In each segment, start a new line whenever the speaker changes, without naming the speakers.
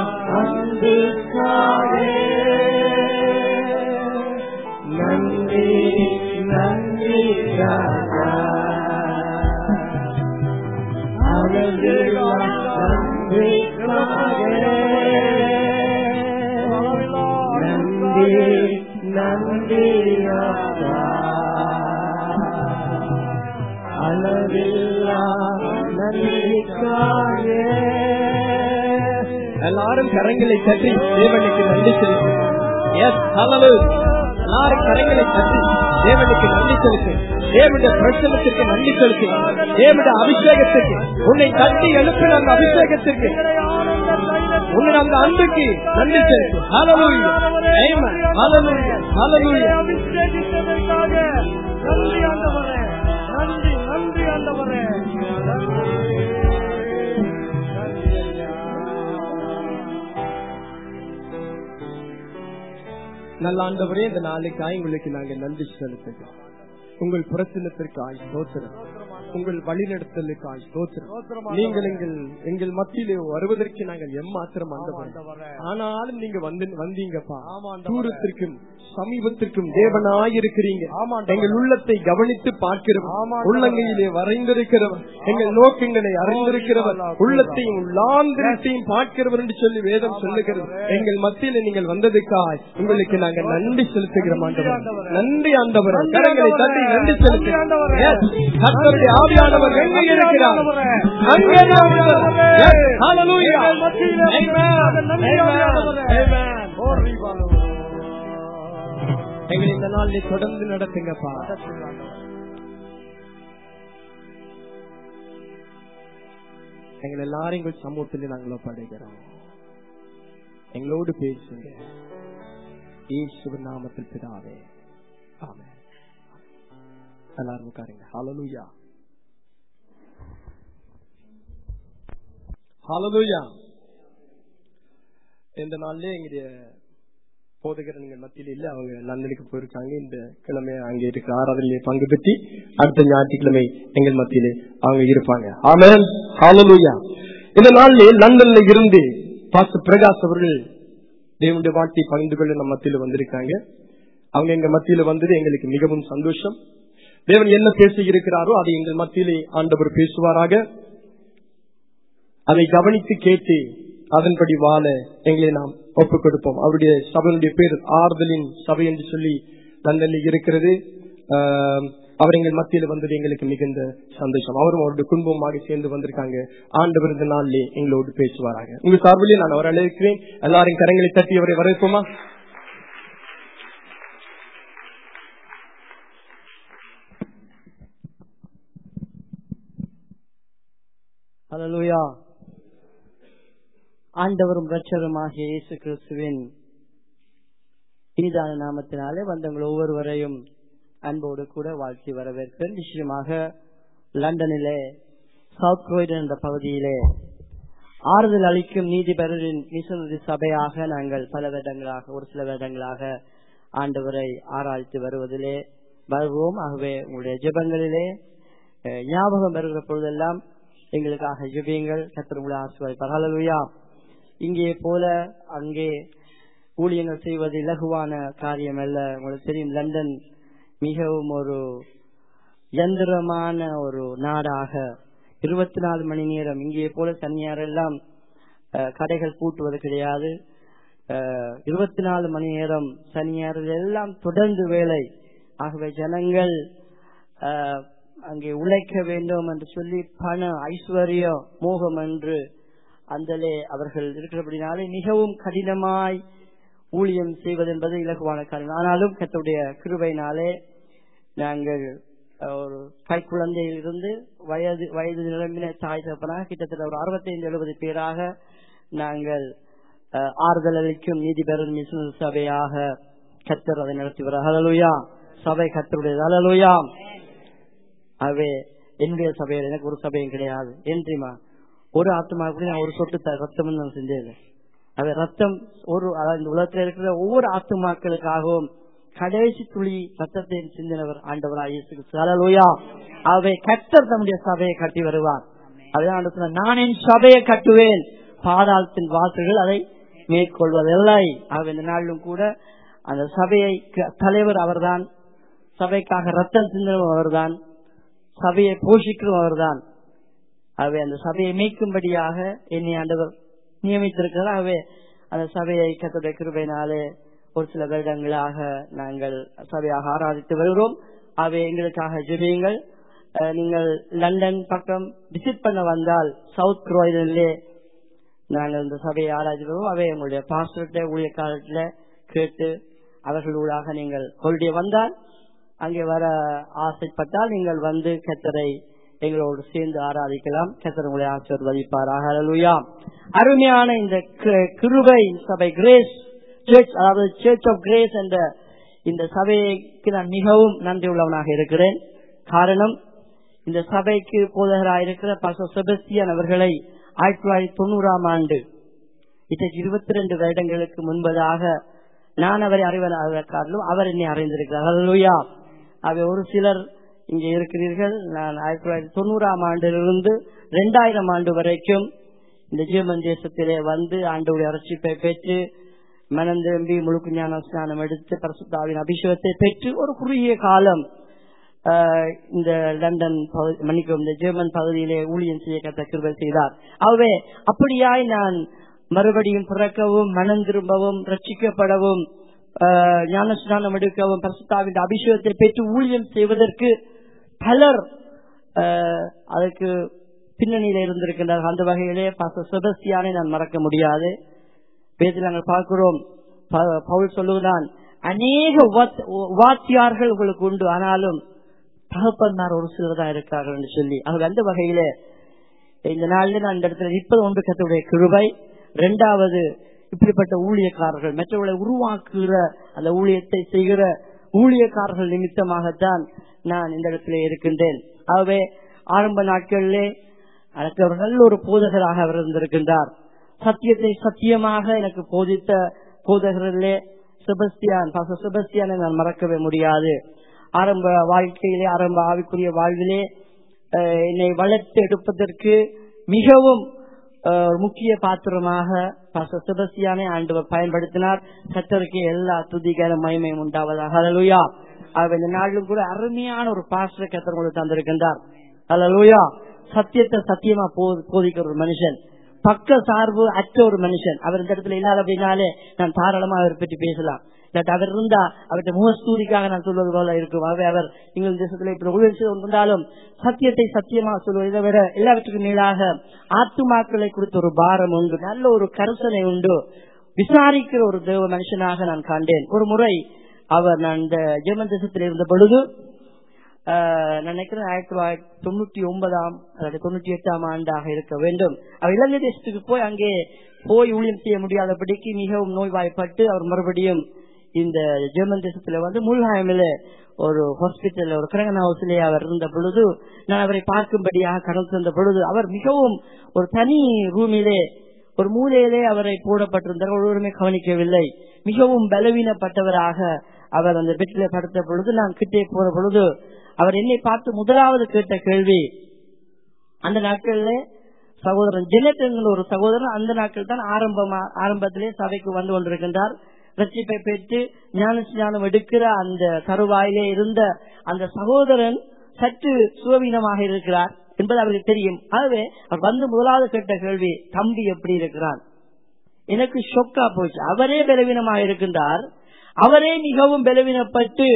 அன்புக்காகவே நன்றி நன்றி ராஜா அளவில்லா அன்புக்காகவே நன்றி நன்றி ராஜா அளவில்லா நன்றிக்காகவே எல்லாரும் கரங்களை தட்டி தேவனுக்கு நன்றி செலுத்து எஸ் எல்லாரும் கரங்களை தட்டி தேவனுக்கு நன்றி செலுத்து தேவனுடைய பிரச்சனத்திற்கு நன்றி செலுத்து தேவனுடைய அபிஷேகத்திற்கு உன்னை தட்டி எழுப்பின அந்த அபிஷேகத்திற்கு உன்னை அந்த அன்புக்கு நன்றி செலுத்து ஹalleluya ஆமென் ஹalleluya ஹalleluya
அபிஷேகித்ததற்காக நன்றி ஆண்டவரே நன்றி நன்றி ஆண்டவரே நன்றி ஐயா
நல்ல ஆண்டவரே இந்த நாளுக்காய் உங்களுக்கு நாங்க நன்றி செலுத்துகிறோம் உங்கள் பிரச்சனத்திற்காய் ஸ்தோத்திரம் உங்கள் வழிநடத்தலுக்காய் ஸ்தோத்திரம் நீங்கள் எங்கள் எங்கள் மத்தியிலே வருவதற்கு நாங்கள் எம்மாத்திரம் ஆண்டவர் ஆனாலும் நீங்க வந்து வந்தீங்கப்பா தூரத்திற்கும் சமீபத்திற்கும் தேவனாயிருக்கிறீங்க எங்கள் உள்ளத்தை கவனித்து பார்க்கிறவர் உள்ளங்கையிலே வரைந்திருக்கிறவர் எங்கள் நோக்கங்களை அறிந்திருக்கிறவர் உள்ளத்தையும் உள்ளாந்திரத்தையும் பார்க்கிறவர் என்று சொல்லி வேதம் சொல்லுகிறது எங்கள் மத்தியில நீங்கள் வந்ததுக்காய் உங்களுக்கு நாங்க நன்றி செலுத்துகிறோம் ஆண்டவர் நன்றி ஆண்டவர் கரங்களை தட்டி நன்றி செலுத்துகிறோம் Yes. கர்த்தருடைய ஆவியானவர் எங்கே இருக்கிறார் அங்கே இருக்கிறார். Yes. Hallelujah. Amen. Amen. எங்களை இந்த நாளில் தொடர்ந்து நடத்துங்கப்பா எங்கள் எல்லாரும் எங்கள் சமூகத்தில் நாங்கள் ஒப்படைக்கிறோம் எங்களோடு பேசுங்க இயேசுவின் நாமத்தில் பிதாவே ஆமென் எல்லாரும் உட்காருங்க ஹalleluya ஹalleluya இந்த நாள்ல எங்களுடைய போதகரங்கள் மத்தியில் இல்ல அவங்க லண்டனுக்கு போயிருக்காங்க இந்த கிழமை அங்க இருக்கிற ஆராதனையிலே பங்கு பெற்றி அடுத்த ஞாயிற்றுக்கிழமை எங்கள் மத்தியிலே அவங்க இருப்பாங்க ஆமென் ஹalleluya இந்த நாள்ல லண்டன்ல இருந்து பாஸ்டர் பிரகாஷ் அவர்கள் தேவனுடைய வாழ்க்கை பகிர்ந்து கொள்ள நம்ம மத்தியில வந்திருக்காங்க அவங்க எங்க மத்தியில வந்தது எங்களுக்கு மிகவும் சந்தோஷம் தேவன் என்ன பேசி இருக்கிறாரோ அதை எங்கள் மத்தியிலே ஆண்டவர் பேசுவாராக அதை கவனித்து கேட்டு அதன்படி வாழ எங்களை நாம் ஒப்புக் கொடுப்போம் அவருடைய சபையினுடைய பேர் ஆறுதலின் சபை என்று சொல்லி லண்டனில் இருக்கிறது ஆம், அவர் எங்கள் மத்தியில் வந்தது எங்களுக்கு மிகுந்த சந்தோஷம் அவரும் அவருடைய குடும்பமாக சேர்ந்து வந்திருக்காங்க ஆண்டவர் இந்த நாளிலே எங்களோடு பேசுவாராக உங்க சார்பிலே நான் அவர் அழைக்கிறேன் எல்லாரும் கரங்களை தட்டி அவரை வரவேற்போமா
ஹalleluya ஆண்டவரும் இரட்சகருமாகிய இயேசு கிறிஸ்துவின் இனிதான நாமத்தினாலே வந்தவங்கள் ஒவ்வொருவரையும் அன்போடு கூட வாழ்த்தி வரவேற்கிறேன் நிச்சயமாக லண்டனிலே சவுத் குரோய்டன் என்ற பகுதியிலே ஆறுதல் அளிக்கும் நீதிபரரின் மிஷனரி சபையாக நாங்கள் பல வருடங்களாக ஒரு சில வருடங்களாக ஆண்டவரை ஆராய்ச்சி வருவதிலே வருவோம் ஆகவே உங்களுடைய ஜெபங்களிலே அஹ், ஞாபகம் வருகிற பொழுதெல்லாம் எங்களுக்காக ஜெபியுங்கள் கத்தர் உங்களை ஆசிர்வாதிப்பார் ஹalleluya இங்கே போல அங்கே ஊழியங்கள் செய்வது இலகுவான காரியம் அல்ல உங்களுக்கு தெரியும் லண்டன் மிகவும் ஒரு யந்திரமான ஒரு நாடாக இருபத்தி நாலு மணி நேரம் இங்கே போல தனியார் எல்லாம் அஹ், கடைகள் பூட்டுவது கிடையாது இருபத்தி நாலு மணி நேரம் சனியார் எல்லாம் தொடர்ந்து வேலை ஆகவே ஜனங்கள் அஹ், அங்கே உழைக்க வேண்டும் என்று சொல்லி பண ஐஸ்வர்யம் மோகம் என்று அந்தலே அவர்கள் இருக்கிறபடினாலே மிகவும் கடினமாய் ஊழியம் செய்வது என்பது இலகுவான காரியம் ஆனாலும் கத்தருடைய கிருபையினாலே நாங்கள் அஹ், ஒரு கை குழந்தையிலிருந்து வயது வயது நிரம்பின தாய் தகப்பனாக கிட்டத்தட்ட ஒரு அறுபத்தைந்து எழுபது பேராக நாங்கள் அஹ், ஆறுதல் அளிக்கும் நீதிபெறும் மிஷனரி சபையாக கத்தர் அதை நடத்தி வர ஹலலுயா சபை கத்தருடையது ஹலலுயா ஆகவே என்னுடைய சபையில் எனக்கு ஒரு சபையும் கிடையாது ஏன் தெரியுமா ஒரு ஆத்மா கூட நான் ஒரு சொட்டு த- ரத்தம் நான் செஞ்சதில்லை அது ரத்தம் ஒரு அதாவது இந்த உலகத்தில் இருக்கிற ஒவ்வொரு ஆத்துமாக்களுக்காகவும் கடைசி துளி ரத்தத்தை சிந்தினவர் ஆண்டவராக இயேசு கிறிஸ்து. ஹalleluya. ஆகவே கர்த்தர் தம்முடைய சபையை கட்டி வருவார் அதான் ஆண்டவர் சொன்னார், நான் என் சபையை கட்டுவேன் பாதாளத்தின் வாசல்கள் அதை மேற்கொள்வதில்லை ஆக இந்த நாளிலும் கூட அந்த சபையை க- தலைவர் அவர்தான் சபைக்காக ரத்தம் சிந்தனும் அவர்தான் சபையை போஷிக்கிறோம் அவர்தான் ஆகவே அந்த சபையை மீட்கும்படியாக என்னை ஆண்டவர் நியமித்திருக்கிறார் ஆகவே அந்த சபையை கத்தோட கிருபையினாலே ஒரு சில வருடங்களாக நாங்கள் சபையாக ஆராதித்து வருகிறோம் ஆகவே எங்களுக்காக ஜெபியுங்கள் அஹ், நீங்கள் லண்டன் பக்கம் விசிட் பண்ண வந்தால் சவுத் குரோயிலே நாங்கள் இந்த சபையை ஆராய்ச்சிடுவோம் அவை உங்களுடைய பாஸ்டர்கிட்ட ஊழியக்காரர்கிட்ட கேட்டு அவர்களூடாக நீங்கள் கொள்கை வந்தால் அங்கே வர ஆசைப்பட்டால் நீங்கள் வந்து கத்தரை எங்களோடு சேர்ந்து ஆராதிக்கலாம் கத்தர் உங்களை ஆசீர்வதிப்பாராக ஹalleluya அருமையான இந்த கி- கிருபை சபை கிரேஸ் சர்ச் அதாவது சர்ச் ஆஃப் கிரேஸ் என்ற இந்த சபைக்கு நான் மிகவும் நன்றி உள்ளவனாக இருக்கிறேன் காரணம் இந்த சபைக்கு போதகராக இருக்கிற பாச செபஸ்தியன் அவர்களை ஆயிரத்தி தொள்ளாயிரத்தி தொண்ணூறாம் ஆண்டு இன்றைக்கு இருபத்தி ரெண்டு வருடங்களுக்கு முன்பதாக நான் அவரை அறிவதற்காரிலும் அவர் என்னை அறிந்திருக்கிறார் அல்லா அவை ஒரு சிலர் இங்கே இருக்கிறீர்கள் நான் ஆயிரத்தி தொள்ளாயிரத்தி தொண்ணூறாம் ஆண்டிலிருந்து இரண்டாயிரம் ஆண்டு வரைக்கும் இந்த ஜெர்மன் தேசத்திலே வந்து ஆண்டோடைய அரசிப்பை பெற்று மனம் திரும்பி முழுக்கு ஞான ஸ்நானம் எடுத்து பரிசுத்தாவின் அபிஷேகத்தை பெற்று ஒரு குறுகிய காலம் ஆஹ், இந்த லண்டன் பகுதி- மன்னிக்கவும் இந்த ஜெர்மன் பகுதியிலே ஊழியம் செய்ய கத்த கிருபை செய்தார் ஆகவே அப்படியாய் நான் மறுபடியும் பிறக்கவும் மனம் திரும்பவும் ரட்சிக்கப்படவும் ஆஹ், ஞானஸ்நானம் எடுக்கவும் பரிசுத்தாவின் அபிஷேகத்தை பெற்று ஊழியம் செய்வதற்கு பலர் ஆஹ், அதுக்கு பின்னணியில இருந்திருக்கின்றார்கள் அந்த வகையிலே பாச செபஸ்தியானை நான் மறக்க முடியாது வேதில் நாங்கள் பார்க்கிறோம் ப- பவுல் சொல்லுகிறான் அநேக வாத்- வாத்தியார்கள் உங்களுக்கு உண்டு ஆனாலும் தகப்பன்மார் ஒரு சிலர் தான் இருக்கிறார்கள் என்று சொல்லி ஆக அந்த வகையில இந்த நாளில் நான் இந்த இடத்துல நிற்பது ஒன்று கத்தருடைய கிருபை இரண்டாவது இப்படிப்பட்ட ஊழியக்காரர்கள் மற்றவர்களை உருவாக்குகிற அந்த ஊழியத்தை செய்கிற ஊழியக்காரர்கள் நிமித்தமாகத்தான் நான் இந்த இடத்துல இருக்கின்றேன் ஆகவே ஆரம்ப நாட்களிலே எனக்கு ஒரு நல்ல ஒரு போதகராக அவர் இருந்திருக்கின்றார் சத்தியத்தை சத்தியமாக எனக்கு போதித்த போதகர்களே செபஸ்தியான் பாஸ்டர் செபஸ்தியானை நான் மறக்கவே முடியாது ஆரம்ப வாழ்க்கையிலே ஆரம்ப ஆவிக்குரிய வாழ்விலே அஹ், என்னை வளர்த்து எடுப்பதற்கு மிகவும் அஹ், முக்கிய பாத்திரமாக பாஸ்டர் செபஸ்தியானை ஆண்டவர் பயன்படுத்தினார் கத்தருக்கு எல்லா துதிகார மகிமையும் உண்டாவதாக ஹalleluya அவர் இந்த நாளிலும் கூட அருமையான ஒரு பாஸ்டர் கத்தர் உங்களுக்கு தந்திருக்கின்றார் ஹalleluya சத்தியத்தை சத்தியமா போ- போதிக்கிற ஒரு மனுஷன் பக்க சார்பு அற்ற ஒரு மனுஷன் அவர் இந்த இடத்துல இல்லாத அப்படின்னாலே நான் தாராளமா அவர் பற்றி பேசலாம் இல்லாட்டி அவர் இருந்தா அவருடைய முகஸ்தூரிக்காக நான் சொல்வது போல இருக்கும் ஆகவே அவர் எங்கள் தேசத்தில் இப்படி ஊழல் செய்து கொண்டிருந்தாலும் சத்தியத்தை சத்தியமா சொல்வது இதை விட எல்லாவற்றுக்கும் மேலாக ஆத்துமாக்களை குறித்த ஒரு பாரம் உண்டு நல்ல ஒரு கருசனை உண்டு விசாரிக்கிற ஒரு தேவ மனுஷனாக நான் கண்டேன் ஒரு முறை அவர் நான் இந்த ஜெர்மன் தேசத்தில் இருந்த பொழுது ஆஹ், நான் நினைக்கிறேன் ஆயிரத்தி தொள்ளாயிரத்தி தொண்ணூத்தி ஒன்பதாம் அதாவது தொண்ணூத்தி எட்டாம் ஆண்டாக இருக்க வேண்டும் அவர் இலங்கை தேசத்துக்கு போய் அங்கே போய் ஊழியம் செய்ய முடியாதபடிக்கு மிகவும் நோய்வாய்ப்பட்டு அவர் மறுபடியும் இந்த ஜெர்மன் தேசத்துல வந்து முல்ஹாமில ஒரு ஹாஸ்பிட்டல் ஒரு கிரகன் ஹவுஸ்ல அவர் இருந்த பொழுது நான் அவரை பார்க்கும்படியாக கடந்து வந்த பொழுது அவர் மிகவும் ஒரு தனி ரூமிலே ஒரு மூலையிலே அவரை போடப்பட்டிருந்தார் ஒருவருமே கவனிக்கவில்லை மிகவும் பலவீனப்பட்டவராக அவர் அந்த பெட்டில படுத்த பொழுது நான் கிட்டே போற பொழுது அவர் என்னை பார்த்து முதலாவது கேட்ட கேள்வி அந்த நாட்கள்ல சகோதரன் ஜெனட் என்கிற ஒரு சகோதரன் அந்த நாட்கள் தான் ஆரம்பமா ஆரம்பத்திலே சபைக்கு வந்து கொண்டிருக்கின்றார் ரட்சிப்பை பெற்று ஞான ஞானம் எடுக்கிற அந்த தருவாயிலே இருந்த அந்த சகோதரன் சற்று சுவவீனமாக இருக்கிறார் என்பது அவருக்கு தெரியும் ஆகவே அவர் வந்து முதலாவது கேட்ட கேள்வி தம்பி எப்படி இருக்கிறான் எனக்கு ஷொக்கா போச்சு அவரே பலவீனமாக இருக்கின்றார் அவரே மிகவும் பலவீனப்பட்டு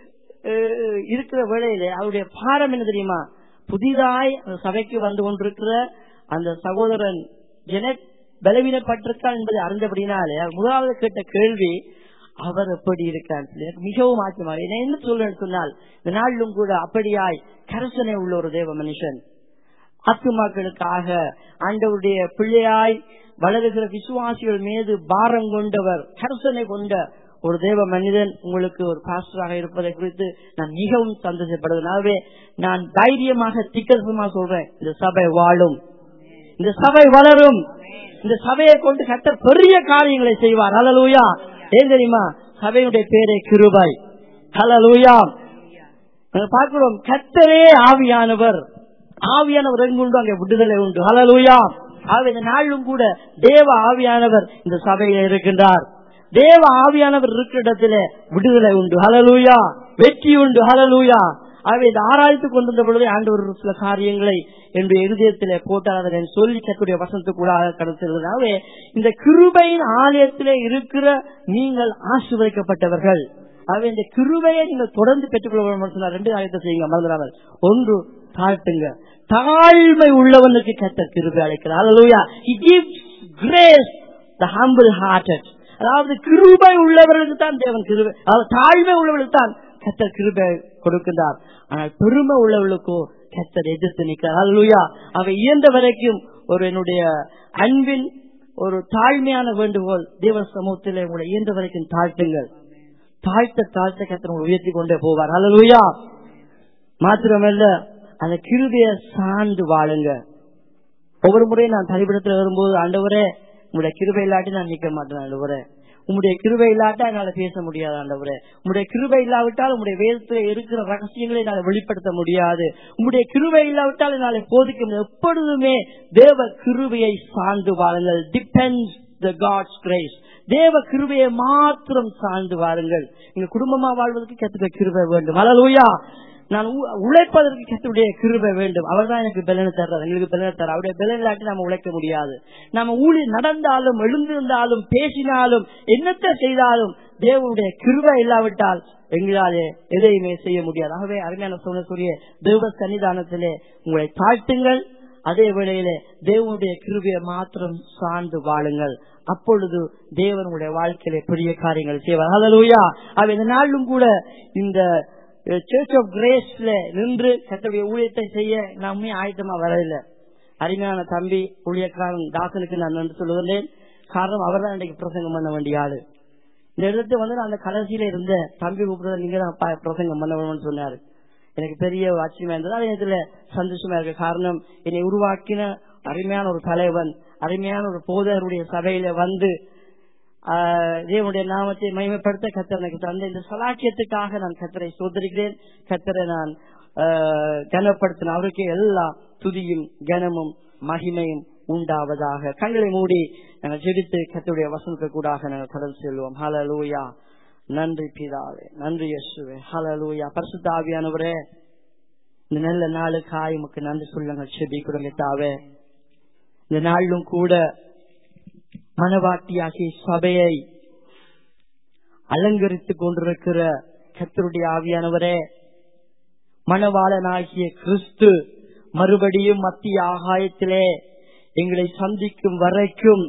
அஹ், இருக்கிற வேளையிலே அவருடைய பாரம் என்ன தெரியுமா புதிதாய் அந்த சபைக்கு வந்து கொண்டிருக்கிற அந்த சகோதரன் ஜெனட் பலவீனப்பட்டிருக்கார் என்பதை அறிந்தபடினாலே அவர் முதலாவது கேட்ட கேள்வி அவர் எப்படி இருக்கார் எனக்கு மிகவும் ஆச்சரியமா இருக்கு. என்ன சொல்றேன்னு சொன்னால் இந்த நாளிலும் கூட அப்படியாய் கரசனை உள்ள ஒரு தேவ மனுஷன் ஆத்துமாக்களுக்காக ஆண்டவருடைய பிள்ளையாய் வளருகிற விசுவாசிகள் மீது பாரம் கொண்டவர் கரசனை கொண்ட ஒரு தேவ மனிதன் உங்களுக்கு ஒரு பாஸ்டராக இருப்பதை குறித்து நான் மிகவும் சந்தோஷப்படுவதனாவே நான் தைரியமாக திக்கசமா சொல்றேன் இந்த சபை வாழும் இந்த சபை வளரும் இந்த சபையை கொண்டு கட்ட பெரிய காரியங்களை செய்வார் ஹalleluya ஏன் தெரியுமா சபையுடைய பேரே கிருபை ஹalleluya நாங்க பார்க்கிறோம் கத்தரே ஆவியானவர் ஆவியானவர் எங்குண்டு அங்கே விடுதலை உண்டு ஹalleluya ஆகவே இந்த நாளிலும் கூட தேவ ஆவியானவர் இந்த சபையில் இருக்கின்றார் தேவ ஆவியானவர் இருக்கிற இடத்துல விடுதலை உண்டு ஹலலூயா வெற்றி உண்டு ஹலலூயா ஆகவே இந்த ஆராய்த்து கொண்டிருந்த பொழுதே ஆண்டவர் ஒரு சில காரியங்களை என்னுடைய இருதயத்திலே போட்டால் அதை நான் சொல்லி கக்கூடிய வசனத்துக்குள்ளாக கடத்திருக்கிறது ஆகவே இந்த கிருபையின் ஆலயத்திலே இருக்கிற நீங்கள் ஆசீர்வதிக்கப்பட்டவர்கள் ஆகவே இந்த கிருபையை நீங்கள் தொடர்ந்து பெற்றுக்கொள்ள வேண்டும் சொன்னார் ரெண்டு காரியத்தை செய்யுங்க மறந்துடாமல் ஒன்று தாழ்த்துங்க தாழ்மை உள்ளவனுக்கு கத்த கிருபை அழைக்கிறார் Hallelujah. He gives grace the humble hearted அதாவது கிருபை உள்ளவர்களுக்கு தான் தேவன் கிருபை அதாவது தாழ்மை உள்ளவர்களுக்கு தான் கத்தர் கிருபை கொடுக்கின்றார் ஆனால் பெருமை உள்ளவர்களுக்கோ கத்தர் எதிர்த்து நிற்கிறார் அல்லா அவை இயன்ற வரைக்கும் ஒரு என்னுடைய அன்பின் ஒரு தாழ்மையான வேண்டுகோள் தேவ சமூகத்திலே உங்களை இயன்ற வரைக்கும் தாழ்த்துங்கள் தாழ்த்த தாழ்த்த கத்தர் உங்களை உயர்த்தி கொண்டே போவார் அல்லா மாத்திரமல்ல அந்த கிருபைய சார்ந்து வாழுங்க ஒவ்வொரு முறையும் நான் தனிப்படத்துல வரும்போது ஆண்டவரே உங்களுடைய கிருபை இல்லாட்டி நான் நிக்க மாட்டேன் ஆண்டவரே உங்களுடைய கிருபை இல்லாட்டா என்னால பேச முடியாது ஆண்டவரே உங்களுடைய கிருபை இல்லாவிட்டால் உங்களுடைய வேதத்துல இருக்கிற ரகசியங்களை என்னால வெளிப்படுத்த முடியாது உங்களுடைய கிருபை இல்லாவிட்டால் என்னால போதிக்க முடியாது எப்பொழுதுமே தேவ கிருபையை சார்ந்து வாழுங்கள் டிபெண்ட்ஸ் த காட்ஸ் கிரேஸ் தேவ கிருபையை மாத்திரம் சார்ந்து வாருங்கள் எங்க குடும்பமா வாழ்வதற்கு கத்துக்க கிருபை வேண்டும் அலலூயா நான் உ- உழைப்பதற்கு கத்துடைய கிருபை வேண்டும் அவர் தான் எனக்கு பலனை தர்றார் எங்களுக்கு பலனை தர அவருடைய பலன் இல்லாட்டி நம்ம உழைக்க முடியாது நம்ம ஊழி நடந்தாலும் எழுந்திருந்தாலும் பேசினாலும் என்னத்தை செய்தாலும் தேவனுடைய கிருபை இல்லாவிட்டால் எங்களாலே எதையுமே செய்ய முடியாது ஆகவே அருமையான சொன்னக்கூடிய தேவ சன்னிதானத்திலே உங்களை தாழ்த்துங்கள் அதே வேளையிலே தேவனுடைய கிருபையை மாத்திரம் சார்ந்து வாழுங்கள் அப்பொழுது தேவன் உங்களுடைய வாழ்க்கையிலே பெரிய காரியங்கள் செய்வார் ஹalleluya அவ இந்த நாளிலும் கூட இந்த சர்ச் ஆஃப் கிரேஸ்ல நின்று கத்தருடைய ஊழியத்தை செய்ய நாமே ஆயத்தமா வரவில்லை அருமையான தம்பி ஊழியக்காரன் தாசனுக்கு நான் நன்றி சொல்லுகிறேன் காரணம் அவர் தான் இன்றைக்கு பிரசங்கம் பண்ண வேண்டிய ஆளு இந்த இடத்துல வந்து நான் அந்த கடைசியில இருந்த தம்பி கூப்பிடுறது நீங்க தான் பா- பிரசங்கம் பண்ண வேணும்னு சொன்னாரு எனக்கு பெரிய ஒரு ஆச்சரியமா இருந்தது அதே நேரத்துல சந்தோஷமா இருக்க காரணம் என்னை உருவாக்கின அருமையான ஒரு தலைவன் அருமையான ஒரு போதருடைய சபையில வந்து ஆஹ், தேவனுடைய நாமத்தை மகிமைப்படுத்த கத்தர் எனக்கு தந்த இந்த சலாக்கியத்துக்காக நான் கத்தரை சோதரிக்கிறேன் கத்தரை நான் ஆஹ், கனப்படுத்தின அவருக்கு எல்லா துதியும் கனமும் மகிமையும் உண்டாவதாக கண்களை மூடி நாங்கள் ஜெபித்து கத்தருடைய வசனத்தை கூடாக நாங்கள் கடல் செல்வோம் ஹalleluya நன்றி பிதாவே நன்றி யேசுவே ஹalleluya பரிசுத்த ஆவியானவரே இந்த நல்ல நாளுக்காய் உமக்கு நன்றி சொல்லுங்கள் செபி கொடுங்க தாவே இந்த நாளிலும் கூட மனவாட்டியாகிய சபையை அலங்கரித்துக் கொண்டிருக்கிற கத்தருடைய ஆவியானவரே மணவாளனாகிய கிறிஸ்து மறுபடியும் மத்திய ஆகாயத்திலே எங்களை சந்திக்கும் வரைக்கும்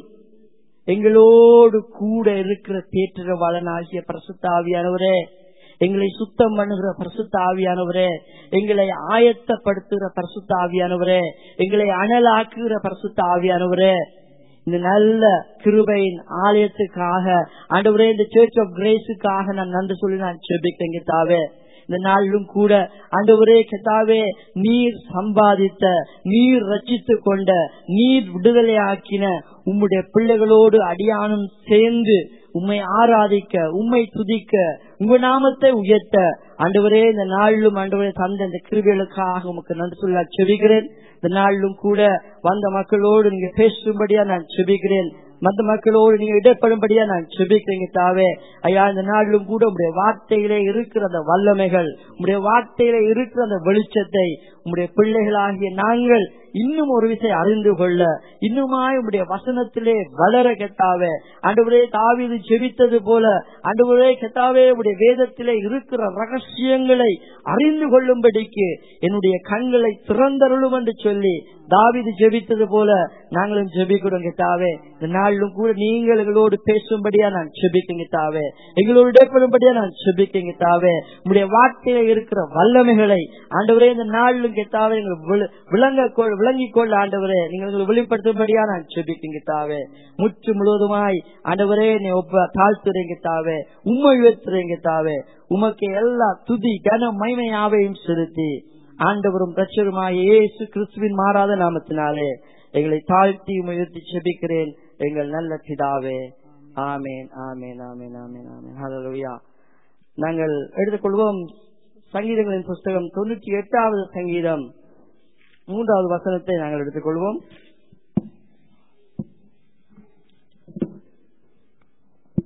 எங்களோடு கூட இருக்கிற தேற்றவாளனாகிய பிரசுத்த ஆவியானவரே எங்களை சுத்தம் பண்ணுகிற பரிசுத்த ஆவியானவரே எங்களை ஆயத்தப்படுத்துகிற பரிசுத்த ஆவியானவரே எங்களை அனலாக்குகிற பரிசுத்த ஆவியானவரே இந்த நல்ல கிருபையின் ஆலயத்துக்காக ஆண்டவரே இந்த சர்ச் ஆஃப் கிரேஸுக்காக நான் நன்றி சொல்லி நான் செபிக்கங்க தாவே இந்த நாளிலும் கூட ஆண்டவரே கெத்தாவே நீர் சம்பாதித்த நீர் ரச்சித்து கொண்ட நீர் விடுதலையாக்கின உம்முடைய பிள்ளைகளோடு அடியானும் சேர்ந்து உம்மை ஆராதிக்க உம்மை துதிக்க உங்க நாமத்தை உயர்த்த ஆண்டவரே இந்த நாளிலும் ஆண்டவரே தந்த இந்த கிருபிகளுக்காக உமக்கு நன்றி சொல்ல செபிக்கிறேன் இந்த நாளிலும் கூட வந்த மக்களோடு நீங்க பேசும்படியா நான் செபிக்கிறேன் மற்ற மக்களோடு நீங்க இடப்படும்படியா நான் செபிக்கிறீங்க தாவே ஐயா இந்த நாளிலும் கூட உங்களுடைய வார்த்தையிலே இருக்கிற அந்த வல்லமைகள் உங்களுடைய வார்த்தையிலே இருக்கிற அந்த வெளிச்சத்தை உங்களுடைய பிள்ளைகளாகிய நாங்கள் இன்னும் ஒரு விஷயம் அறிந்து கொள்ள இன்னுமாய் உங்களுடைய வசனத்திலே வளர கெட்டாவே ஆண்டவரே தாவீது செபித்தது போல ஆண்டவரே கெட்டாவே உடைய வேதத்திலே இருக்கிற ரகசியங்களை அறிந்து கொள்ளும்படிக்கு என்னுடைய கண்களை திறந்தருளும் என்று சொல்லி தாவீது ஜெபித்தது போல நாங்களும் ஜெபிக்கிறோம் கெட்டாவே இந்த நாளிலும் கூட நீங்கள் எங்களோடு பேசும்படியா நான் ஜெபிக்கங்க தாவே எங்களோடு இடைப்படும்படியா நான் ஜெபிக்கங்க தாவே உங்களுடைய வார்த்தையில இருக்கிற வல்லமைகளை ஆண்டவரே இந்த நாளிலும் கெட்டாவே எங்கள் விள- விளங்க கொள் விளங்கிக் கொள்ள ஆண்டவரே நீங்கள் எங்களை வெளிப்படுத்தும்படியா நான் ஜெபிக்கங்க தாவே முற்று முழுவதுமாய் ஆண்டவரே நீ ஒப்ப தாழ்த்துறீங்க தாவே உண்மை உயர்த்துறீங்க தாவே உமக்கு எல்லா துதி கன மைமையாவையும் செலுத்தி ஆண்டவரும் பிரச்சருமாய் இயேசு கிறிஸ்துவின் மாறாத நாமத்தினாலே எங்களை தாழ்த்தி உயர்த்தி செபிக்கிறேன் எங்கள் நல்ல பிதாவே ஆமேன் ஆமேன் ஆமேன் ஆமேன் ஆமேன் ஹalleluya நாங்கள் எடுத்துக்கொள்வோம் சங்கீதங்களின் புஸ்தகம் தொண்ணூற்றி எட்டாவது சங்கீதம் மூன்றாவது வசனத்தை நாங்கள் எடுத்துக்கொள்வோம்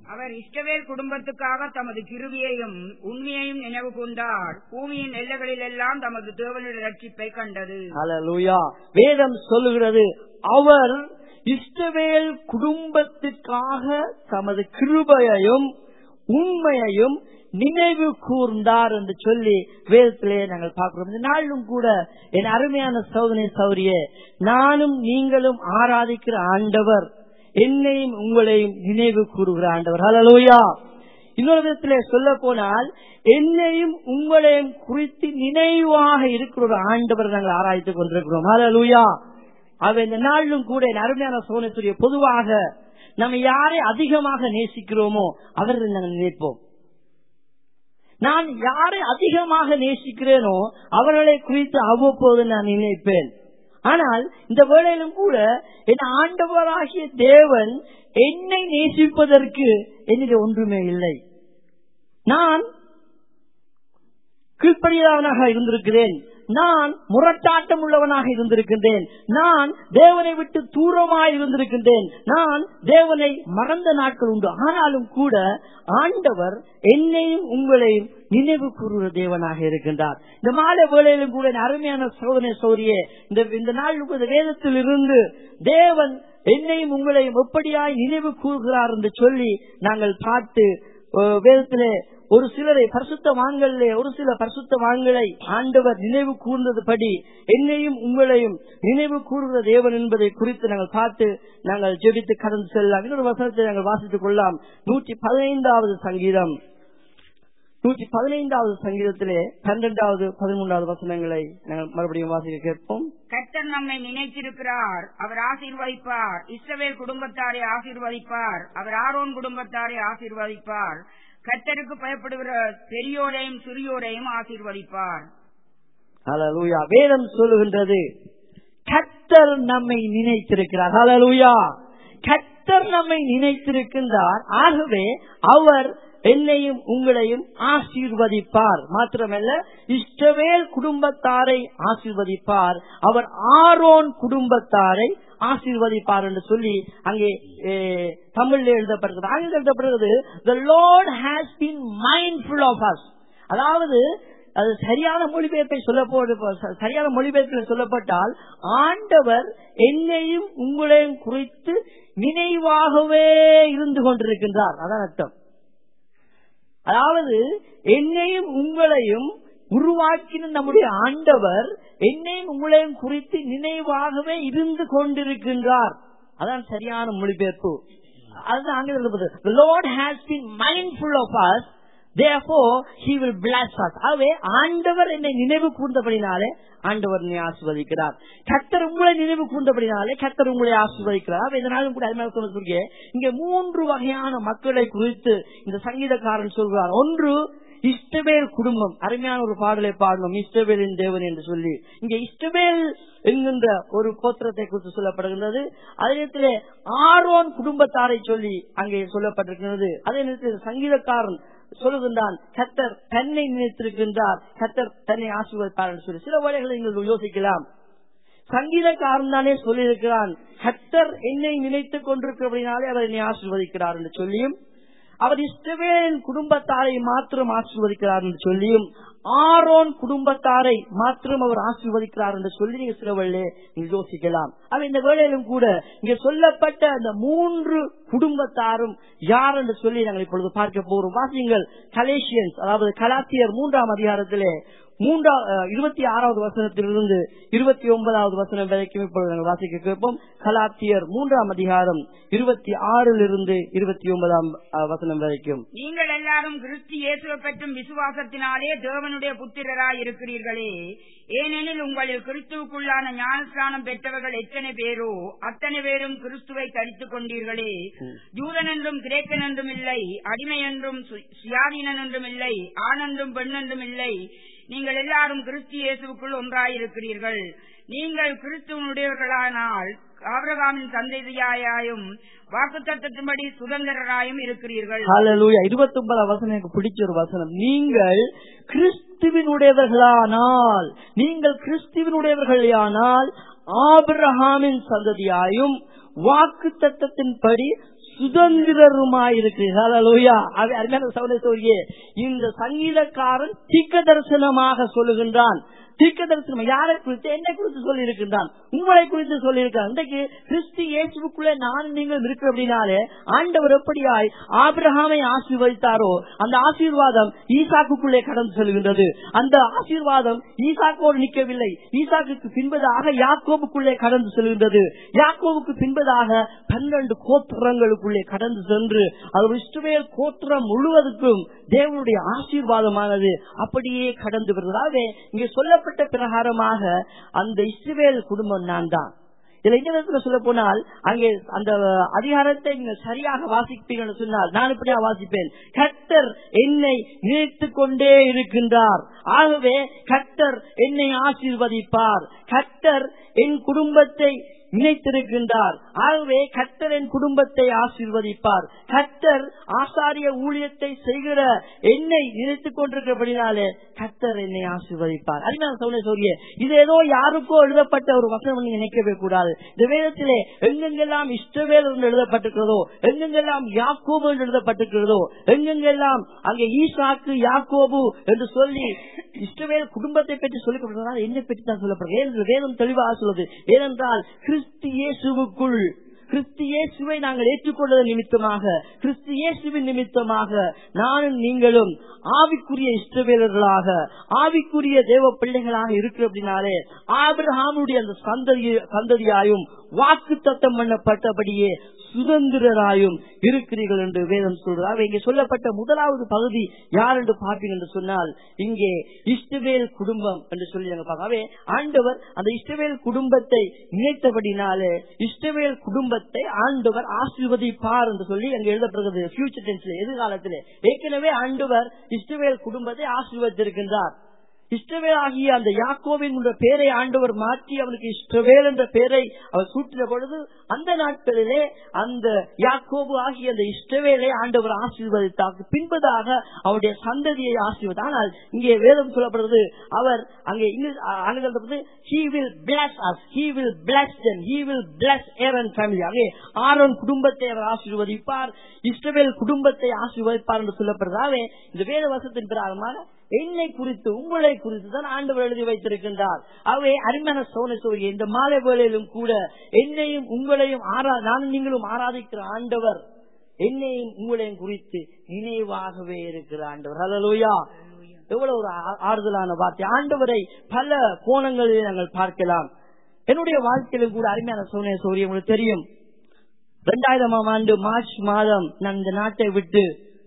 அவர் இஷ்டவேல் குடும்பத்துக்காக தமது கிருவியையும் உண்மையையும் நினைவு கூர்ந்தார் பூமியின் எல்லைகளில் எல்லாம் தமது தேவனுடைய ரட்சிப்பை கண்டது
ஹalleluya வேதம் சொல்லுகிறது அவர் இஸ்ரவேல் குடும்பத்துக்காக தமது கிருபையையும் உண்மையையும் நினைவு கூர்ந்தார் என்று சொல்லி வேதத்திலே நாங்கள் பார்க்கிறோம் இந்த நாளிலும் கூட என் அருமையான சோதனை சௌரிய நானும் நீங்களும் ஆராதிக்கிற ஆண்டவர் என்னையும் உங்களையும் நினைவு கூறுகிற ஆண்டவர் ஹalleluya இன்னொரு விதத்திலே சொல்ல போனால் என்னையும் உங்களையும் குறித்து நினைவாக இருக்கிற ஒரு ஆண்டவர் நாங்கள் ஆராய்த்துக் கொண்டிருக்கிறோம் ஹalleluya அவ இந்த நாளிலும் கூட என் அருமையான சோனேஸ்வரிய பொதுவாக நம்ம யாரை அதிகமாக நேசிக்கிறோமோ அவர்களை நாங்கள் நினைப்போம் நான் யாரை அதிகமாக நேசிக்கிறேனோ அவர்களை குறித்து அவ்வப்போது நான் நினைப்பேன் ஆனால் இந்த வேளையிலும் கூட என் ஆண்டவராகிய தேவன் என்னை நேசிப்பதற்கு என்னிடம் ஒன்றுமே இல்லை நான் கீழ்ப்படியாதவனாக இருந்திருக்கிறேன் நான் முரட்டாட்டம் உள்ளவனாக இருந்திருக்கின்றேன் நான் தேவனை விட்டு தூரமாய் இருந்திருக்கின்றேன் நான் தேவனை மறந்த நாட்கள் உண்டு ஆனாலும் கூட ஆண்டவர் என்னையும் உங்களையும் நினைவு கூறுகிற தேவனாக இருக்கின்றார் இந்த மாலை வேளையிலும் கூட இந்த அருமையான சோதனை சௌரியே இந்த இந்த நாள் இந்த வேதத்தில் இருந்து தேவன் என்னையும் உங்களையும் எப்படியாய் நினைவு கூறுகிறார் என்று சொல்லி நாங்கள் பார்த்து அஹ், வேதத்திலே ஒரு சிலரை பரிசுத்த வாங்கலே ஒரு சில பரிசுத்த வாங்கலை ஆண்டவர் நினைவு கூர்ந்தது படி என்னையும் உங்களையும் நினைவு கூறுகிற தேவன் என்பதை குறித்து நாங்கள் பார்த்து நாங்கள் ஜெபித்து கடந்து செல்லலாம் இன்னொரு வசனத்தை நாங்கள் வாசித்துக் கொள்ளலாம் நூற்றி பதினைந்தாவது சங்கீதம் நூற்றி பதினைந்தாவது சங்கீதத்திலே பன்னிரெண்டாவது பதிமூன்றாவது வசனங்களை நாங்கள் மறுபடியும் வாசிக்க கேட்போம்
கர்த்தர் நம்மை நினைத்திருக்கிறார் அவர் ஆசீர்வதிப்பார் இஸ்ரவேல் குடும்பத்தாரை ஆசீர்வதிப்பார் அவர் ஆரோன் குடும்பத்தாரை ஆசீர்வதிப்பார் கர்த்தருக்கு பயப்படுகிற பெரியோரையும் சிறியோரையும் ஆசீர்வதிப்பார்
ஹalleluya வேதம் சொல்லுகின்றது கர்த்தர் நம்மை நினைத்திருக்கிறார் ஹalleluya கர்த்தர் நம்மை நினைத்திருக்கின்றார் ஆகவே அவர் என்னையும் உங்களையும் ஆசீர்வதிப்பார் மாத்திரமல்ல இஷ்டவேல் குடும்பத்தாரை ஆசீர்வதிப்பார் அவர் ஆரோன் குடும்பத்தாரை ஆசீர்வதிப்பார் என்று சொல்லி அங்கே eh, தமிழ்ல எழுதப்படுகிறது ஆங்கிலம் எழுதப்படுகிறது the lord has been mindful of us அதாவது அது சரியான மொழிபெயர்ப்பை சொல்ல போது சரியான மொழிபெயர்ப்பில் சொல்லப்பட்டால் ஆண்டவர் என்னையும் உங்களையும் குறித்து நினைவாகவே இருந்து கொண்டிருக்கின்றார் அதான் அர்த்தம் அதாவது என்னையும் உங்களையும் உருவாக்கின நம்முடைய ஆண்டவர் என்னையும் உங்களையும் குறித்து நினைவாகவே இருந்து கொண்டிருக்கின்றார் அதான் சரியான மொழிபெயர்ப்பு அதுதான் ஆங்கிலம் The Lord has been mindful of us therefore he will bless us ஆகவே ஆண்டவர் என்னை நினைவு கூர்ந்தபடினாலே ஆண்டவர் என்னை ஆசிர்வதிக்கிறார் கத்தர் உங்களை நினைவு கூர்ந்தபடினாலே கத்தர் உங்களை ஆசிர்வதிக்கிறார் ஆகவே இதனாலும் கூட அது சொல்ல சொல்லிய இங்க மூன்று வகையான மக்களை குறித்து இந்த சங்கீதக்காரன் சொல்கிறார் ஒன்று இஷ்டவேல் குடும்பம் அருமையான ஒரு பாடலை பாடணும் இஷ்டவேலின் தேவன் என்று சொல்லி இங்க இஷ்டவேல் என்கின்ற ஒரு கோத்திரத்தை குறித்து சொல்லப்படுகின்றது அதே நேரத்திலே ஆரோன் குடும்பத்தாரை சொல்லி அங்கே சொல்லப்பட்டிருக்கிறது அதே நேரத்தில் சங்கீதக்காரன் சொல்லுகின்றான் கத்தர் தன்னை நினைத்திருக்கின்றார் கத்தர் தன்னை ஆசீர்வதிப்பார் என்று சொல்லி சில வழிகளை நீங்கள் யோசிக்கலாம் சங்கீதக்காரன் தானே சொல்லியிருக்கிறான் கத்தர் என்னை நினைத்துக் கொண்டிருக்கிறபடினாலே அவர் என்னை ஆசீர்வதிக்கிறார் என்று சொல்லியும் அவர் இஷ்டவேல் குடும்பத்தாரை மாத்திரம் ஆசீர்வதிக்கிறார் என்று சொல்லியும் ஆரோன் குடும்பத்தாரை மாத்திரம் அவர் ஆசீர்வதிக்கிறார் என்று சொல்லி நீங்க சில வழியிலே நீங்க யோசிக்கலாம் அது இந்த வேளையிலும் கூட இங்க சொல்லப்பட்ட அந்த மூன்று குடும்பத்தாரும் யார் என்று சொல்லி நாங்கள் இப்பொழுது பார்க்க போறோம் வாசியுங்கள் கலேசியன்ஸ் அதாவது கலாத்தியர் மூன்றாம் அதிகாரத்திலே மூன்றா அஹ், இருபத்தி ஆறாவது வசனத்திலிருந்து இருபத்தி ஒன்பதாவது வசனம் வரைக்கும் இப்பொழுது நாங்கள் வாசிக்க கேட்போம் கலாத்தியர் மூன்றாம் அதிகாரம் இருபத்தி ஆறிலிருந்து இருபத்தி ஒன்பதாம் அஹ், வசனம் வரைக்கும்
நீங்கள் எல்லாரும் கிறிஸ்து இயேசுவை பற்றும் விசுவாசத்தினாலே தேவனுடைய புத்திரராய் இருக்கிறீர்களே ஏனெனில் உங்களில் கிறிஸ்துவுக்குள்ளான ஞானஸ்தானம் பெற்றவர்கள் எத்தனை பேரோ அத்தனை பேரும் கிறிஸ்துவை தரித்துக் கொண்டீர்களே ஜூதன் என்றும் கிரேக்கன் என்றும் இல்லை அடிமை என்றும் சு- சுயாதீனன் என்றும் இல்லை ஆண் என்றும் பெண் என்றும் இல்லை நீங்கள் எல்லாரும் கிறிஸ்து இயேசுவுக்குள் ஒன்றாயிருக்கிறீர்கள் நீங்கள் கிறிஸ்துவனுடையவர்களானால் ஆபிரகாமின் சந்ததியாயும் வாக்குத்தத்தத்தின்படி சுதந்திரராயும் இருக்கிறீர்கள்
ஹalleluya இருபத்தி ஒன்பதாம் வசனம் எனக்கு பிடிச்ச ஒரு வசனம் நீங்கள் கிறிஸ்துவினுடையவர்களானால் நீங்கள் கிறிஸ்துவினுடையவர்களானால் ஆபிரஹாமின் சந்ததியாயும் வாக்கு தத்தத்தின்படி சுதந்திரருமாயிருக்கிறீர்கள் ஹalleluya. அது அருமையான சகோதர சகோதரியே, இந்த சங்கீதக்காரன் தீக்க தரிசனமாக சொல்லுகின்றான் தீர்க்க தரிசனம் யாரை குறித்து என்னை குறித்து சொல்லி இருக்கின்றான் உங்களை குறித்து சொல்லி இருக்கான் இன்றைக்கு கிறிஸ்து இயேசுக்குள்ளே நானும் நீங்கள் இருக்கு அப்படின்னாலே ஆண்டவர் எப்படியாய் ஆபிரகாமை ஆசீர்வதித்தாரோ அந்த ஆசீர்வாதம் ஈசாக்குக்குள்ளே கடந்து செல்கின்றது அந்த ஆசீர்வாதம் ஈசாக்கோடு நிற்கவில்லை ஈசாக்குக்கு பின்பதாக யாக்கோபுக்குள்ளே கடந்து செல்கின்றது யாக்கோவுக்கு பின்பதாக பன்னெண்டு கோத்திரங்களுக்குள்ளே கடந்து சென்று அது இஷ்டவேல் கோத்திரம் முழுவதற்கும் தேவனுடைய ஆசீர்வாதமானது அப்படியே கடந்து வருவதாக இங்கே சொல்லப்பட்ட பிரகாரமாக அந்த இஸ்ரவேல் குடும்பம் நான் தான் இதுல இந்த விதத்துல சொல்ல போனால் அங்கே அந்த அதிகாரத்தை நீங்க சரியாக வாசிப்பீங்கன்னு சொன்னால் நான் இப்படியா வாசிப்பேன் கர்த்தர் என்னை நினைத்து கொண்டே இருக்கின்றார் ஆகவே கர்த்தர் என்னை ஆசீர்வதிப்பார் கர்த்தர் என் குடும்பத்தை நினைத்திருக்கின்றார் ஆகவே கர்த்தர் என் குடும்பத்தை ஆசீர்வதிப்பார் கர்த்தர் ஆசாரிய ஊழியத்தை செய்கிற என்னை நினைத்துக் கொண்டிருக்கிறபடினாலே கர்த்தர் என்னை ஆசீர்வதிப்பார் அறிஞர் சௌரிய சௌரிய இது ஏதோ யாருக்கோ எழுதப்பட்ட ஒரு வசனம் நீங்க நினைக்கவே கூடாது இந்த வேதத்திலே எங்கெங்கெல்லாம் இஷ்டவேல் என்று எழுதப்பட்டிருக்கிறதோ எங்கெங்கெல்லாம் யாக்கோபு என்று எழுதப்பட்டிருக்கிறதோ எங்கெங்கெல்லாம் அங்கே ஈசாக்கு யாக்கோபு என்று சொல்லி இஷ்டவேல் குடும்பத்தை பற்றி சொல்லப்படுறதால் என்னை பற்றி தான் சொல்லப்படுறது ஏனென்று வேதம் தெளிவாக சொல்லுது ஏனென்றால் கிறிஸ்து இயேசுவுக்குள் கிறிஸ்து இயேசுவை நாங்கள் ஏற்றுக்கொண்டது நிமித்தமாக கிறிஸ்து இயேசுவின் நிமித்தமாக நானும் நீங்களும் ஆவிக்குரிய இஷ்டவேலர்களாக ஆவிக்குரிய தேவ பிள்ளைகளாக இருக்கு அப்படின்னாலே ஆபிரஹாமுடைய அந்த சந்ததி சந்ததியாயும் வாக்கு தத்தம் பண்ணப்பட்டபடியே சுதந்திரராயும் இருக்கிறீர்கள் என்று வேதம் சொல்றார் இங்கே சொல்லப்பட்ட முதலாவது பகுதி யார் என்று பார்ப்பீங்க என்று சொன்னால் இங்கே இஷ்டவேல் குடும்பம் என்று சொல்லி நாங்கள் பார்க்கவே ஆண்டவர் அந்த இஷ்டவேல் குடும்பத்தை நினைத்தபடினாலே இஷ்டவேல் குடும்பத்தை ஆண்டவர் ஆசீர்வதிப்பார் என்று சொல்லி அங்கே எழுதப்படுகிறது பியூச்சர் டென்ஸ்ல எதிர்காலத்திலே ஏற்கனவே ஆண்டவர் இஷ்டவேல் குடும்பத்தை ஆசீர்வதித்திருக்கின்றார் இஷ்டவேல் ஆகிய அந்த யாக்கோவின் என்ற பெயரை ஆண்டவர் மாற்றி அவனுக்கு இஷ்டவேல் என்ற பெயரை அவர் சூட்டின பொழுது அந்த நாட்களிலே அந்த யாக்கோபு ஆகிய அந்த இஷ்டவேலை ஆண்டவர் ஆசீர்வதித்தார் பின்பதாக அவருடைய சந்ததியை ஆசீர்வதி ஆனால் இங்கே வேதம் சொல்லப்படுறது அவர் அங்கே ஆங்கிலத்தில் he will bless us he will bless them he will bless Aaron family அங்கே ஆரோன் குடும்பத்தை அவர் ஆசீர்வதிப்பார் இஸ்ரவேல் குடும்பத்தை ஆசீர்வதிப்பார் என்று சொல்லப்படுறதாவே இந்த வேத வசத்தின் பிரகாரமாக என்னை குறித்து உங்களை குறித்து தான் ஆண்டவர் எழுதி வைத்திருக்கின்றார் அவை அருமையான சோன சோழி இந்த மாலை வேளையிலும் கூட என்னையும் உங்களையும் ஆரா நானும் நீங்களும் ஆராதிக்கிற ஆண்டவர் என்னையும் உங்களையும் குறித்து நினைவாகவே இருக்கிற ஆண்டவர் ஹalleluya எவ்வளவு ஒரு ஆ- ஆறுதலான வார்த்தை ஆண்டவரை பல கோணங்களில் நாங்கள் பார்க்கலாம் என்னுடைய வாழ்க்கையிலும் கூட அருமையான சோனிய சோழி உங்களுக்கு தெரியும் இரண்டாயிரமாம் ஆண்டு மார்ச் மாதம் நான் இந்த நாட்டை விட்டு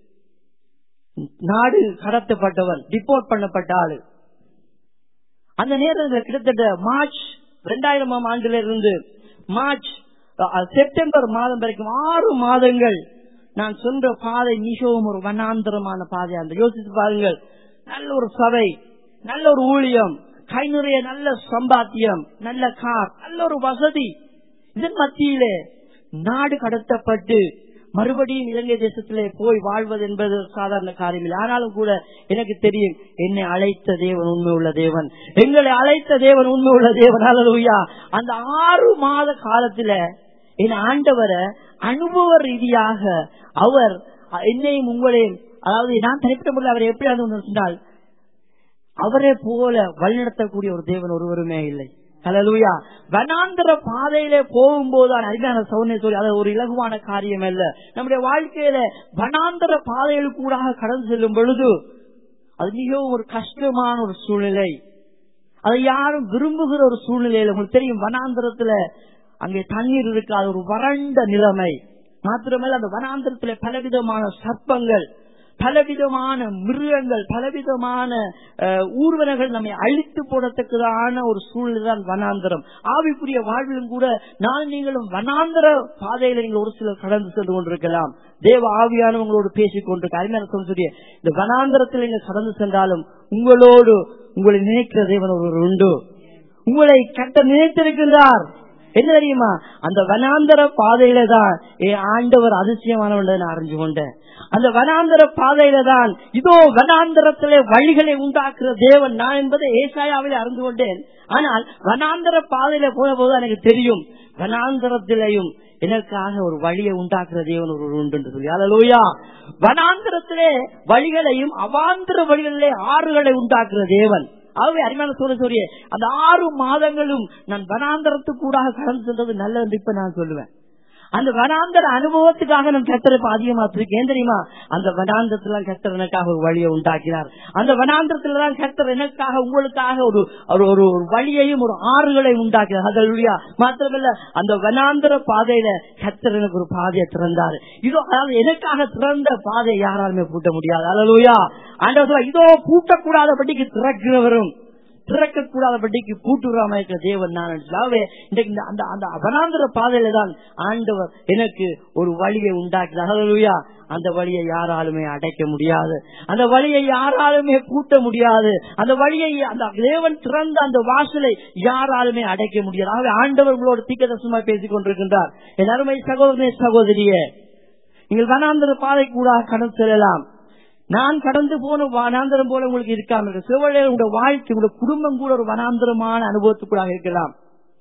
நாடு கடத்தப்பட்டவன் டிப்போர்ட் பண்ணப்பட்ட ஆளு அந்த நேரத்தில் கிட்டத்தட்ட மார்ச் இரண்டாயிரமாம் ஆண்டுல இருந்து மார்ச் அஹ், செப்டம்பர் மாதம் வரைக்கும் ஆறு மாதங்கள் நான் சென்ற பாதை மிகவும் ஒரு வனாந்தரமான பாதையா இருந்தது யோசித்து பாருங்கள் நல்ல ஒரு சபை நல்ல ஒரு ஊழியம் கை நிறைய நல்ல சம்பாத்தியம் நல்ல கார் நல்ல ஒரு வசதி இதன் மத்தியிலே நாடு கடத்தப்பட்டு மறுபடியும் இலங்கை தேசத்திலே போய் வாழ்வது என்பது ஒரு சாதாரண காரியம் இல்லை ஆனாலும் கூட எனக்கு தெரியும் என்னை அழைத்த தேவன் உண்மை உள்ள தேவன் எங்களை அழைத்த தேவன் உண்மை உள்ள தேவன் அல்லா அந்த ஆறு மாத காலத்துல என் ஆண்டவரை அனுபவ ரீதியாக அவர் என்னையும் உங்களையும் அதாவது நான் தனிப்பட்ட முறையில் அவர் எப்படி அது சொன்னால் அவரை போல வழிநடத்தக்கூடிய ஒரு தேவன் ஒருவருமே இல்லை ஹalleluya வனாந்தர பாதையிலே போகும்போது அருமையான சௌன்ய சொல்லி அது ஒரு இலகுவான காரியம் அல்ல நம்முடைய வாழ்க்கையில வனாந்தர பாதைகளுக்கு கூட கடந்து செல்லும் பொழுது அது மிகவும் ஒரு கஷ்டமான ஒரு சூழ்நிலை அதை யாரும் விரும்புகிற ஒரு சூழ்நிலையில உங்களுக்கு தெரியும் வனாந்தரத்துல அங்கே தண்ணீர் இருக்காது ஒரு வறண்ட நிலைமை மாத்திரமல்ல அந்த வனாந்தரத்துல பலவிதமான சர்ப்பங்கள் பலவிதமான மிருகங்கள் பலவிதமான அஹ், ஊர்வனங்கள் நம்மை அழித்து போடத்தக்கதான ஒரு சூழ்நிலை தான் வனாந்தரம் ஆவிக்குரிய வாழ்விலும் கூட நான் நீங்களும் வனாந்தர பாதையில நீங்கள் ஒரு சிலர் கடந்து சென்று கொண்டிருக்கலாம் தேவ ஆவியானவங்களோடு பேசிக் கொண்டிருக்க அருமையான சொல்லி இந்த வனாந்தரத்தில் நீங்கள் கடந்து சென்றாலும் உங்களோடு உங்களை நினைக்கிற தேவன் ஒருவர் உண்டு உங்களை கட்ட நினைத்திருக்கின்றார் என்ன தெரியுமா அந்த வனாந்தர பாதையில தான் என் ஆண்டவர் அதிசயமானவன் நான் அறிஞ்சு கொண்டேன் அந்த வனாந்தர பாதையில தான் இதோ வனாந்தரத்திலே வழிகளை உண்டாக்குற தேவன் நான் என்பதை ஏசாயாவிலே அறிந்து கொண்டேன் ஆனால் வனாந்தர பாதையில போன போது எனக்கு தெரியும் வனாந்தரத்திலையும் எனக்காக ஒரு வழியை உண்டாக்குற தேவன் ஒரு உண்டு என்று சொல்லி அலலூயா வனாந்திரத்திலே வழிகளையும் அவாந்திர வழிகளிலே ஆறுகளை உண்டாக்குற தேவன் ஆகவே அருமையான சொல்ல சொல்லிய அந்த ஆறு மாதங்களும் நான் வனாந்தரத்துக்கூடாக கடந்து சென்றது நல்லது இப்ப நான் சொல்லுவேன் அந்த வனாந்தர அனுபவத்துக்காக நம் கத்தரை அதிகமா ஏன் தெரியுமா அந்த வனாந்தரத்துல கத்தர் எனக்காக ஒரு வழியை உண்டாக்கினார் அந்த வனாந்தரத்துல தான் கத்தர் எனக்காக உங்களுக்காக ஒரு ஒரு ஒரு ஒரு வழியையும் ஒரு ஆறுகளை உண்டாக்கினார் அதனுடைய மாத்திரமல்ல அந்த வனாந்தர பாதையில கத்தர் எனக்கு ஒரு பாதையை திறந்தார் இதோ அதாவது எனக்காக திறந்த பாதையை யாராலுமே பூட்ட முடியாது அலலுயா ஆண்டவர் இதோ பூட்டக்கூடாதபடிக்கு திறக்கிறவரும் திறக்கக்கூடாதபடிக்கு பூட்டுறாம இருக்கிற தேவன் நான் இன்றைக்கு அந்த அந்த அவனாந்திர பாதையில தான் ஆண்டவர் எனக்கு ஒரு வழியை உண்டாக்கினார் அந்த வழியை யாராலுமே அடைக்க முடியாது அந்த வழியை யாராலுமே பூட்ட முடியாது அந்த வழியை அந்த தேவன் திறந்த அந்த வாசலை யாராலுமே அடைக்க முடியாது ஆகவே ஆண்டவர் உங்களோட தீக்கதசமா பேசிக் கொண்டிருக்கின்றார் என் அருமை சகோதரனே சகோதரியே நீங்கள் வனாந்திர பாதை கூட கடந்து செல்லலாம் நான் கடந்து போன வனாந்திரம் போல உங்களுக்கு இருக்காம இருக்கு சிவழைய உங்களுடைய வாழ்க்கை உங்களுடைய குடும்பம் கூட ஒரு வனாந்திரமான அனுபவத்துக்குள்ளாக இருக்கலாம்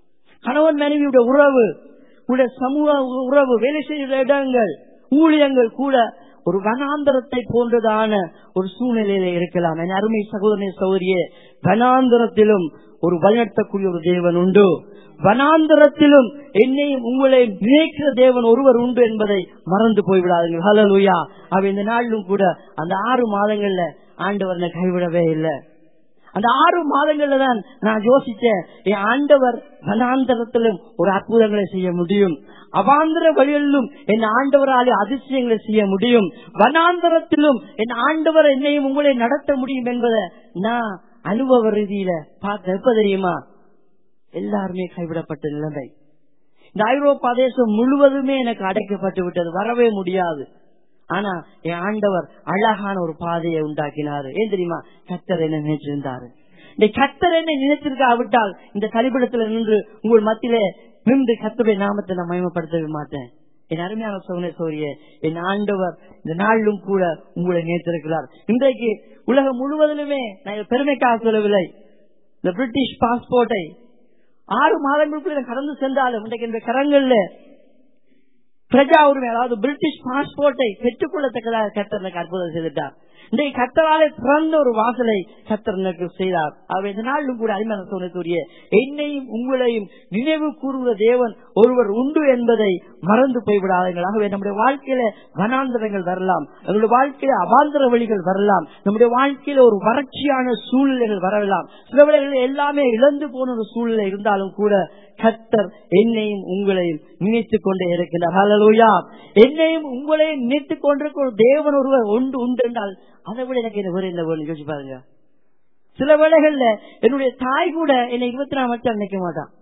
கணவன் மனைவியுடைய உறவு உங்களுடைய சமூக உறவு வேலை செய்கிற இடங்கள் ஊழியங்கள் கூட ஒரு வனாந்தரத்தை போன்றதான ஒரு சூழ்நிலையில இருக்கலாம் என் அருமை சகோதரனை சௌரிய வனாந்தரத்திலும் ஒரு வழிநடத்தக்கூடிய ஒரு தேவன் உண்டு வனாந்தரத்திலும் என்னையும் உங்களை நினைக்கிற தேவன் ஒருவர் உண்டு என்பதை மறந்து போய்விடாதுங்க ஹலலுயா அவ இந்த நாளிலும் கூட அந்த ஆறு மாதங்கள்ல ஆண்டவர் கைவிடவே இல்லை அந்த ஆறு மாதங்கள்ல தான் நான் யோசிச்சேன் என் ஆண்டவர் வனாந்தரத்திலும் ஒரு அற்புதங்களை செய்ய முடியும் அவாந்திர வழிகளிலும் என் ஆண்டவராலே அதிசயங்களை செய்ய முடியும் வனாந்தரத்திலும் என் ஆண்டவர் என்னையும் உங்களை நடத்த முடியும் என்பதை நான் அனுபவ ரீதியில பார்த்த எப்ப தெரியுமா எல்லாருமே கைவிடப்பட்ட நிலைமை இந்த ஐரோப்பா தேசம் முழுவதுமே எனக்கு அடைக்கப்பட்டு விட்டது வரவே முடியாது ஆனா என் ஆண்டவர் அழகான ஒரு பாதையை உண்டாக்கினாரு ஏன் தெரியுமா கத்தர் என்ன நினைச்சிருந்தாரு இந்த கத்தர் என்ன நினைச்சிருக்காவிட்டால் இந்த கலிபிடத்துல நின்று உங்கள் மத்தியில நின்று கத்தருடைய நாமத்தை நான் மயமப்படுத்தவே மாட்டேன் என் அருமையான சோதனை சோரிய என் ஆண்டவர் இந்த நாளிலும் கூட உங்களை நினைத்திருக்கிறார் இன்றைக்கு உலகம் முழுவதிலுமே நான் பெருமைக்காக சொல்லவில்லை இந்த பிரிட்டிஷ் பாஸ்போர்ட்டை ஆறு மாதங்களுக்குள்ள கடந்து சென்றாலும் இன்றைக்கு இந்த கரங்கள்ல பிரஜா உரிமை அதாவது பிரிட்டிஷ் பாஸ்போர்ட்டை பெற்றுக்கொள்ளத்தக்கதாக கத்தர் அற்புதம் செய்துட்டார் இன்றைக்கு கத்தராலே பிறந்த ஒரு வாசலை கத்தர் எனக்கு செய்தார் அவர் இந்த நாளிலும் கூட அரிமான சோனத்துடைய என்னையும் உங்களையும் நினைவு கூறுகிற தேவன் ஒருவர் உண்டு என்பதை மறந்து போய்விடாதீர்கள் ஆகவே நம்முடைய வாழ்க்கையில வனாந்தரங்கள் வரலாம் நம்முடைய வாழ்க்கையில அவாந்தர வழிகள் வரலாம் நம்முடைய வாழ்க்கையில ஒரு வறட்சியான சூழ்நிலைகள் வரலாம் சில வேளைகளில் எல்லாமே இழந்து போன ஒரு சூழ்நிலை இருந்தாலும் கூட கத்தர் என்னையும் உங்களையும் நினைத்துக் கொண்டே இருக்கிறார் ஹalleluya என்னையும் உங்களையும் நினைத்துக் கொண்டிருக்கிற ஒரு தேவன் ஒருவர் உண்டு உண்டு என்றால் அதை விட எனக்கு என்ன வேறு என்ன வேணும் யோசிச்சு பாருங்க சில வேளைகள்ல என்னுடைய தாய் கூட என்னை இருபத்தி நாலு மச்சம் நினைக்க மாட்டான்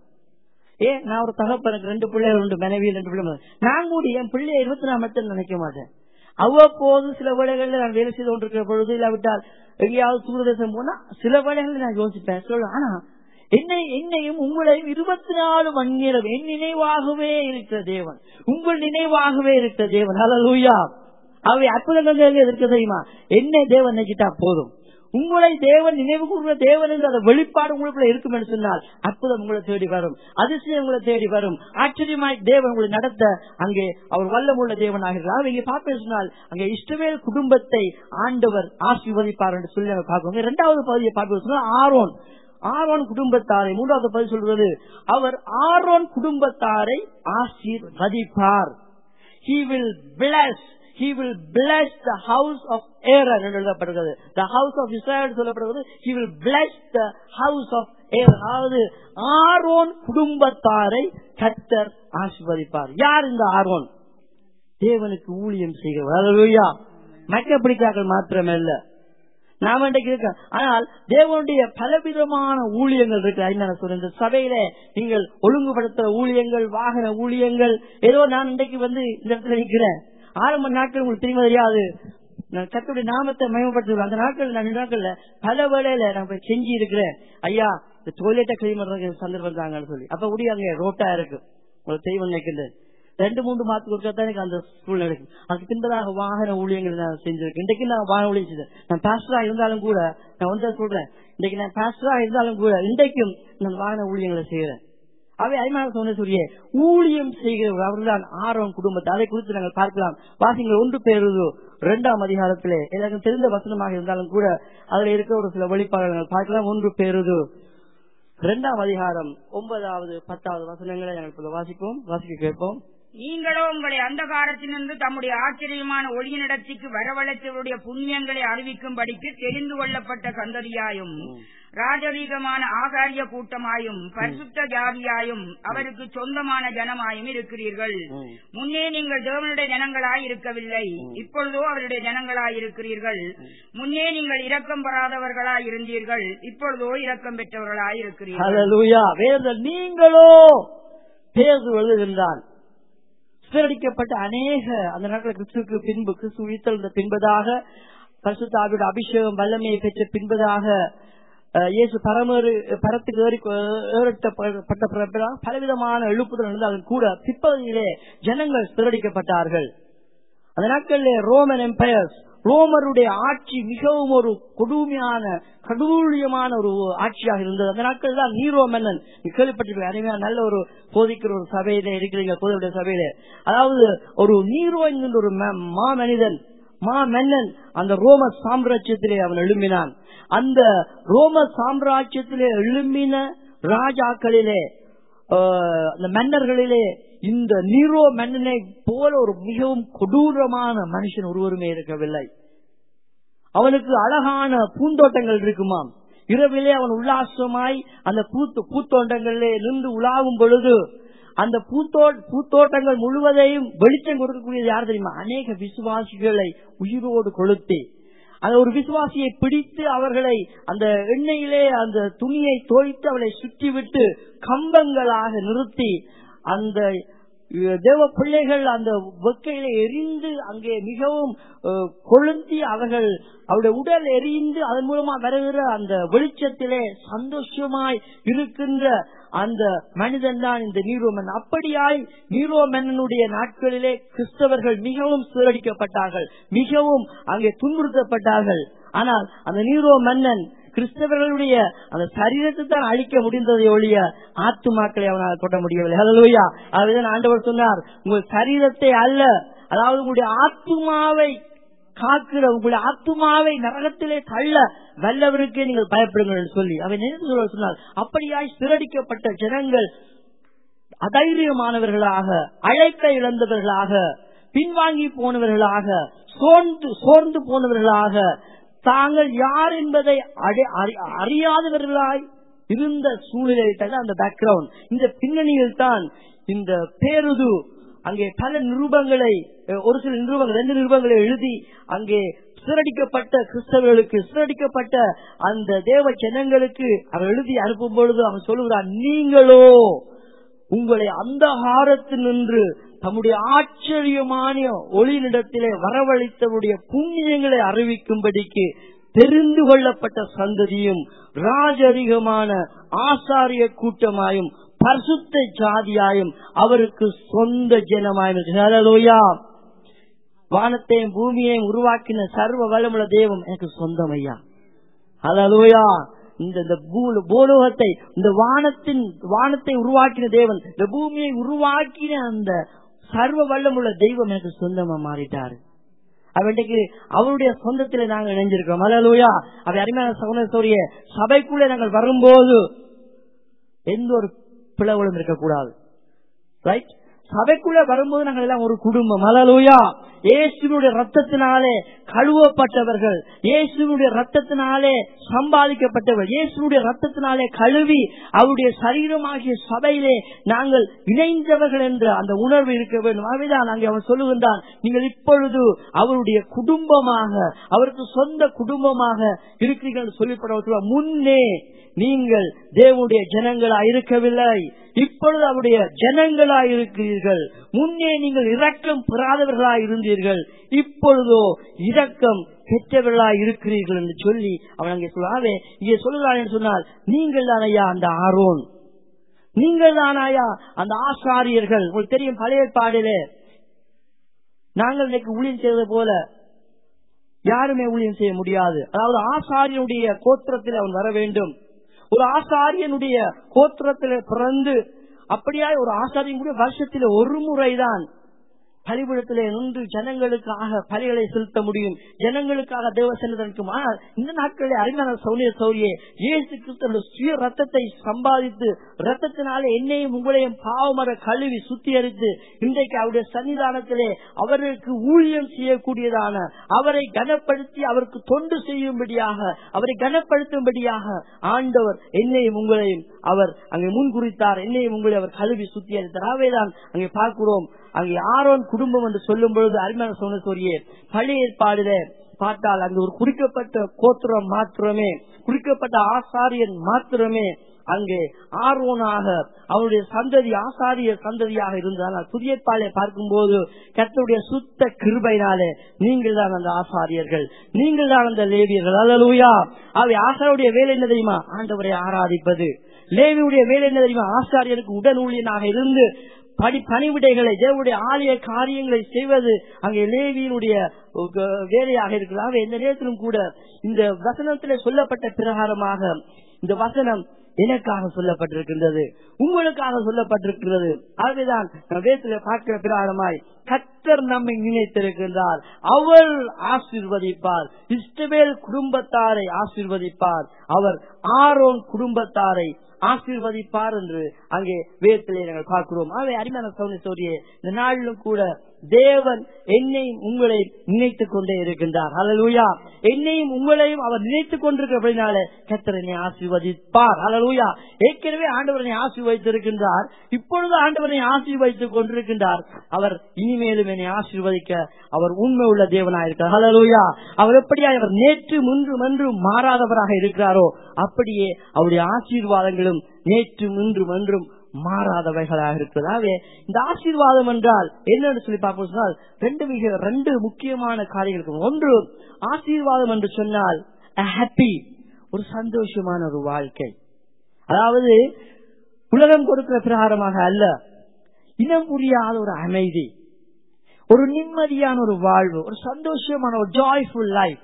ஏ நான் ஒரு தகப்பனுக்கு ரெண்டு பிள்ளைகள் உண்டு மனைவி ரெண்டு பிள்ளை நான் கூட என் பிள்ளைய இருபத்தி நாலு மச்சம் நினைக்க மாட்டேன் அவ்வப்போது சில வேளைகள்ல நான் வேலை செய்து கொண்டிருக்கிற பொழுது இல்லாவிட்டால் எங்கேயாவது தூரதேசம் போனா சில வேளைகள்ல நான் யோசிப்பேன் சொல்லுவேன் ஆனா என்னை என்னையும் உங்களையும் இருபத்தி நாலு மணி நேரம் என் நினைவாகவே இருக்கிற தேவன் உங்கள் நினைவாகவே இருக்கிற தேவன் அலலூயா அவை அற்புதங்கள் இருக்க தெரியுமா என்ன தேவன் நினைச்சிட்டா போதும் உங்களை தேவன் நினைவு கூறுகிற தேவன் என்று அந்த வெளிப்பாடு உங்களுக்குள்ள இருக்கும் என்று சொன்னால் அற்புதம் உங்களை தேடி வரும் அதிசயம் உங்களை தேடி வரும் ஆச்சரியமாய் தேவன் உங்களை நடத்த அங்கே அவர் வல்லமுள்ள தேவனாக இருக்கிறார் இங்கே பார்ப்பேன் சொன்னால் அங்கே இஷ்டவேல் குடும்பத்தை ஆண்டவர் ஆசீர்வதிப்பார் என்று சொல்லி நம்ம பார்க்கணும் இரண்டாவது பகுதியை பார்ப்பது சொன்னால் ஆரோன் ஆரோன் குடும்பத்தாரை மூன்றாவது பதில் சொல்வது அவர் ஆரோன் குடும்பத்தாரை ஆசீர்வதிப்பார் he will bless he will bless the house of Aaron என்று எழுதப்படுகிறது the house of Israel சொல்லப்படுகிறது he will bless the house of Aaron அதாவது ஆரோன் குடும்பத்தாரை கத்தர் ஆசிர்வதிப்பார் யார் இந்த ஆரோன் தேவனுக்கு ஊழியம் செய்கிறவர் மக்க பிடிக்காக்கள் மாத்திரமல்ல நாம இன்றைக்கு இருக்க ஆனால் தேவனுடைய பலவிதமான ஊழியங்கள் இருக்கு ஐநா சொல்ற இந்த சபையில நீங்கள் ஒழுங்குபடுத்துற ஊழியங்கள் வாகன ஊழியங்கள் ஏதோ நான் இன்றைக்கு வந்து இந்த இடத்துல நிற்கிறேன் ஆரம்ப நாட்கள் உங்களுக்கு தெரியுமா தெரியாது நான் கத்துடைய நாமத்தை மயமப்படுத்துவேன் அந்த நாட்கள் நான் நாட்கள்ல பல வேளையில நான் போய் செஞ்சு இருக்கிறேன் ஐயா இந்த டொய்லெட்டை கிளீன் பண்றதுக்கு சந்தர்ப்பம் தாங்கன்னு சொல்லி அப்ப கூட அங்க ரோட்டா இருக்கு உங்களுக்கு தெய்வம் நினைக்கின்றது ரெண்டு மூன்று மாதத்துக்கு ஒருக்கா தான் எனக்கு அந்த சூழ்நிலை இருக்கு அதுக்கு பின்பதாக வாகன ஊழியங்கள் நான் செஞ்சிருக்கேன் இன்றைக்கு நான் வாகன ஊழியம் செஞ்சேன் நான் பாஸ்டரா இருந்தாலும் கூட நான் வந்து சொல்றேன் இன்றைக்கு நான் பாஸ்டரா இருந்தாலும் கூட இன்றைக்கும் நான் வாகன ஊழியங்களை செய்யறேன் அவை ஐமான சோனேஸ்வரிய ஊழியம் செய்கிறவர் அவர்தான் ஆரோன் குடும்பத்தை அதை குறித்து நாங்கள் பார்க்கலாம் வாசிங்கள் ஒன்று பேருது இரண்டாம் அதிகாரத்திலே எனக்கு தெரிந்த வசனமாக இருந்தாலும் கூட அதுல இருக்கிற ஒரு சில வெளிப்பாடுகள் நாங்கள் பார்க்கலாம் ஒன்று பேருது இரண்டாம் அதிகாரம் ஒன்பதாவது பத்தாவது வசனங்களை நாங்கள் இப்போது வாசிப்போம் வாசிக்க கேட்போம்
நீங்களோ உங்களை அந்தகாரத்தினின்று தம்முடைய ஆச்சரியமான ஒளியினிடத்திற்கு வரவழைத்தவருடைய புண்ணியங்களை அறிவிக்கும்படிக்கு தெரிந்து கொள்ளப்பட்ட சந்ததியாயும் ராஜரீகமான ஆகாரிய கூட்டமாயும் பரிசுத்த ஜாதியாயும் அவருக்கு சொந்தமான ஜனமாயும் இருக்கிறீர்கள் முன்னே நீங்கள் தேவனுடைய ஜனங்களாய் இருக்கவில்லை இப்பொழுதோ அவருடைய ஜனங்களாய் இருக்கிறீர்கள் முன்னே நீங்கள் இரக்கம் பெறாதவர்களாய் இருந்தீர்கள் இப்பொழுதோ இரக்கம் பெற்றவர்களாய் இருக்கிறீர்கள்
ஹalleluya வேத நீங்களோ பேசு எழுதுகின்றான் சிதறடிக்கப்பட்ட அநேக அந்த நாட்கள் கிறிஸ்துவுக்கு பின்பு கிறிஸ்து உயிர்த்தெழுந்த பின்பதாக பரிசுத்தாவியோட அபிஷேகம் வல்லமையை பெற்ற பின்பதாக அஹ், இயேசு பரமறு பரத்துக்கு ஏறி ஏறப்பட்ட பிறகு பலவிதமான எழுப்புதல் இருந்தாலும் கூட பிற்பகுதியிலே ஜனங்கள் சிதறடிக்கப்பட்டார்கள் அந்த நாட்களில் ரோமன் எம்பையர்ஸ் ரோமருடைய ஆட்சி மிகவும் ஒரு கொடுமையான கடூழியமான ஒரு ஆட்சியாக இருந்தது அந்த நாட்கள் தான் நீரோ மன்னன் நீ கேள்விப்பட்டிருக்க அருமையான நல்ல ஒரு போதிக்கிற ஒரு சபையில இருக்கிறீங்க பொதுவுடைய சபையில அதாவது ஒரு நீரோ என்கின்ற ஒரு ம- மா மனிதன் மா மன்னன் அந்த ரோம சாம்ராஜ்யத்திலே அவன் எழும்பினான் அந்த ரோம சாம்ராஜ்யத்திலே எழும்பின ராஜாக்களிலே ஆஹ், அந்த மன்னர்களிலே இந்த நீரோ மன்னனை போல ஒரு மிகவும் கொடூரமான மனுஷன் ஒருவருமே இருக்கவில்லை அவனுக்கு அழகான பூந்தோட்டங்கள் இருக்குமாம் இரவிலே அவன் உல்லாசமாய் அந்த பூத்து பூத்தோட்டங்களிலே நின்று உலாவும் பொழுது அந்த பூத்தோ பூத்தோட்டங்கள் முழுவதையும் வெளிச்சம் கொடுக்கக்கூடியது யார் தெரியுமா அநேக விசுவாசிகளை உயிரோடு கொளுத்தி அந்த ஒரு விசுவாசியை பிடித்து அவர்களை அந்த எண்ணெயிலே அந்த துணியை தோய்த்து அவளை சுற்றிவிட்டு கம்பங்களாக நிறுத்தி அந்த அஹ், தேவ பிள்ளைகள் அந்த வெக்கையில எரிந்து அங்கே மிகவும் அஹ், கொளுத்தி அவர்கள் அவருடைய உடல் எரிந்து அதன் மூலமா வருகிற அந்த வெளிச்சத்திலே சந்தோஷமாய் இருக்கின்ற அந்த மனிதன் தான் இந்த நீரோமன் அப்படியாய் நீரோமன்னனுடைய நாட்களிலே கிறிஸ்தவர்கள் மிகவும் சீரடிக்கப்பட்டார்கள் மிகவும் அங்கே துன்புறுத்தப்பட்டார்கள் ஆனால் அந்த நீரோ மன்னன் கிறிஸ்தவர்களுடைய அந்த சரீரத்தை தான் அழிக்க முடிந்ததை ஒழிய ஆத்துமாக்களை அவனால் தொட முடியவில்லை ஹalleluya அதுதான் ஆண்டவர் சொன்னார் உங்கள் சரீரத்தை அல்ல அதாவது உங்களுடைய ஆத்துமாவை காக்கிற உங்களுடைய ஆத்துமாவை நரகத்திலே தள்ள வல்லவருக்கே நீங்கள் பயப்படுங்கள் என்று சொல்லி அவன் நினைத்து சொல்ல சொன்னார் அப்படியாய் சிறடிக்கப்பட்ட ஜனங்கள் அதைரியமானவர்களாக அழைக்க இழந்தவர்களாக பின்வாங்கி போனவர்களாக சோர்ந்து சோர்ந்து போனவர்களாக தாங்கள் யார் என்பதை அடி- அறி- அறியாதவர்களாய் இருந்த சூழ்நிலை தான் அந்த பேக்ரவுண்ட் இந்த பின்னணியில் தான் இந்த பேருது அங்கே பல நிருபங்களை அஹ், ஒரு சில நிருபங்கள் ரெண்டு நிருபங்களை எழுதி அங்கே சிறடிக்கப்பட்ட கிறிஸ்தவர்களுக்கு சிறடிக்கப்பட்ட அந்த தேவ ஜனங்களுக்கு அவன் எழுதி அனுப்பும் பொழுது அவன் சொல்லுகிறான் நீங்களோ உங்களை அந்த ஹாரத்தில் நின்று தம்முடைய ஆச்சரியமான ஒளியினிடத்திலே வரவழைத்தவருடைய புண்ணியங்களை அறிவிக்கும்படிக்கு தெரிந்து கொள்ளப்பட்ட சந்ததியும் ராஜரிகமான ஆசாரிய கூட்டமாயும் பரிசுத்த ஜாதியாயும் அவருக்கு சொந்த ஜனமாயும் இருக்கிறாரோயா வானத்தையும் பூமியையும் உருவாக்கின சர்வ வளமுள்ள தெய்வம் எனக்கு சொந்தம் ஐயா ஹalleluya இந்த இந்த பூ- பூலோகத்தை இந்த வானத்தின் வானத்தை உருவாக்கின தேவன் இந்த பூமியை உருவாக்கின அந்த சர்வ வல்லமுள்ள தெய்வம் எனக்கு சொந்தமா மாறிட்டாரு அவன்றைக்கு அவருடைய சொந்தத்திலே நாங்கள் இணைஞ்சிருக்கிறோம் அலலூயா அவை அருமையான சகோதரிய சபைக்குள்ளே நாங்கள் வரும்போது எந்த ஒரு பிளவுகளும் இருக்கக்கூடாது ரைட் சபைக்குள்ள வரும்போது நாங்கள் எல்லாம் ஒரு குடும்பம் அலலூயா இயேசுனுடைய ரத்தத்தினாலே கழுவப்பட்டவர்கள் இயேசுனுடைய ரத்தத்தினாலே சம்பாதிக்கப்பட்டவர்கள் இயேசுனுடைய ரத்தத்தினாலே கழுவி அவருடைய சரீரமாகிய சபையிலே நாங்கள் இணைந்தவர்கள் என்ற அந்த உணர்வு இருக்க வேண்டும் ஆகவேதான் அங்கே அவன் சொல்லுகின்றான் நீங்கள் இப்பொழுது அவருடைய குடும்பமாக அவருக்கு சொந்த குடும்பமாக இருக்கிறீர்கள் என்று சொல்லப்பட முன்னே நீங்கள் தேவனுடைய ஜனங்களா இருக்கவில்லை இப்பொழுது அவருடைய ஜனங்களா இருக்கிறீர்கள் முன்னே நீங்கள் இரக்கம் பெறாதவர்களாய் இருந்தீர்கள் இப்பொழுதோ இரக்கம் பெற்றவர்களாய் இருக்கிறீர்கள் என்று சொல்லி அவன் அங்கே சொல்லாவே இங்கே சொல்லுகிறான் என்று சொன்னால் நீங்கள் தான் ஐயா அந்த ஆரோன் நீங்கள் தான் ஐயா அந்த ஆசாரியர்கள் உங்களுக்கு தெரியும் பழைய பாடிலே நாங்கள் இன்னைக்கு ஊழியம் செய்வது போல யாருமே ஊழியம் செய்ய முடியாது அதாவது ஆசாரியனுடைய கோத்திரத்தில் அவன் வர வேண்டும் ஒரு ஆசாரியனுடைய கோத்திரத்தில் பிறந்து அப்படியா ஒரு ஆசாரியும் கூட வருஷத்துல ஒரு முறைதான் பலிபீடத்திலே நின்று ஜனங்களுக்காக பலிகளை செலுத்த முடியும் ஜனங்களுக்காக தேவ செலுத்தனுக்கும் ஆனால் இந்த நாட்களில் அறிஞான சௌரிய சௌரியே இயேசு கிறிஸ்தனுடைய சுய ரத்தத்தை சம்பாதித்து ரத்தத்தினாலே என்னையும் உங்களையும் பாவமர கழுவி சுத்திகரித்து இன்றைக்கு அவருடைய சன்னிதானத்திலே அவருக்கு ஊழியம் செய்யக்கூடியதான அவரை கனப்படுத்தி அவருக்கு தொண்டு செய்யும்படியாக அவரை கனப்படுத்தும்படியாக ஆண்டவர் என்னையும் உங்களையும் அவர் அங்கே முன் குறித்தார் என்னையும் உங்களை அவர் கழுவி சுத்திகரித்தார் ஆகவேதான் அங்கே பார்க்கிறோம் அங்கே ஆரோன் குடும்பம் என்று சொல்லும் பொழுது அருமையான சொன்ன சொரியே பழைய ஏற்பாடுல பார்த்தால் அங்கு ஒரு குறிக்கப்பட்ட கோத்திரம் மாத்திரமே குறிக்கப்பட்ட ஆசாரியன் மாத்திரமே அங்கே ஆர்வனாக அவருடைய சந்ததி ஆசாரிய சந்ததியாக இருந்தால் புதிய பாலை பார்க்கும்போது கர்த்தருடைய சுத்த கிருபையினாலே நீங்கள் தான் அந்த ஆசாரியர்கள் நீங்கள் தான் அந்த லேவியர்கள் அல்லலூயா அவை ஆசாருடைய வேலை என்ன தெரியுமா ஆண்டவரை ஆராதிப்பது லேவியுடைய வேலை என்ன தெரியுமா ஆசாரியருக்கு உடன் ஊழியனாக இருந்து படி பணிவிடைகளை தேவனுடைய ஆலய காரியங்களை செய்வது அங்கே லேவியினுடைய வேலையாக இருக்கிறார் எந்த நேரத்திலும் கூட இந்த வசனத்தில் சொல்லப்பட்ட பிரகாரமாக இந்த வசனம் எனக்காக சொல்லப்பட்டிருக்கின்றது உங்களுக்காக சொல்லப்பட்டிருக்கிறது ஆகவேதான் வேதத்துல பார்க்கிற பிரகாரமாய் கத்தர் நம்மை நினைத்திருக்கின்றார் அவர் ஆசிர்வதிப்பார் இஷ்டமேல் குடும்பத்தாரை ஆசிர்வதிப்பார் அவர் ஆரோன் குடும்பத்தாரை ஆசீர்வதிப்பார் என்று அங்கே வேதத்திலே நாங்கள் பார்க்கிறோம் ஆகவே அருமையான சௌனி சோரியே இந்த நாளிலும் கூட தேவன் என்னையும் உங்களை நினைத்துக் கொண்டே இருக்கின்றார் அலலூயா என்னையும் உங்களையும் அவர் நினைத்துக் கொண்டிருக்கிறபடினால கத்தர் என்னை ஆசீர்வதிப்பார் அலலூயா ஏற்கனவே ஆண்டவரனை ஆசீர்வதித்திருக்கின்றார் இப்பொழுது ஆண்டவரை ஆசீர்வதித்துக் கொண்டிருக்கின்றார் அவர் இனிமேலும் என்னை ஆசீர்வதிக்க அவர் உண்மை உள்ள தேவனாயிருக்கிறார் ஹலலூயா அவர் எப்படியா அவர் நேற்று முன்று மன்றும் மாறாதவராக இருக்கிறாரோ அப்படியே அவருடைய ஆசீர்வாதங்களும் நேற்று முன்று மன்றும் மாறாதவைகளாக இருக்கிறதாவே இந்த ஆசீர்வாதம் என்றால் என்னன்னு சொல்லி பார்ப்போம் சொன்னால் ரெண்டு மிக ரெண்டு முக்கியமான காரியங்கள் இருக்கும் ஒன்று ஆசீர்வாதம் என்று சொன்னால் ஹாப்பி ஒரு சந்தோஷமான ஒரு வாழ்க்கை அதாவது உலகம் கொடுக்கிற பிரகாரமாக அல்ல இனம் புரியாத ஒரு அமைதி ஒரு நிம்மதியான ஒரு வாழ்வு ஒரு சந்தோஷமான ஒரு ஜாய்ஃபுல் லைஃப்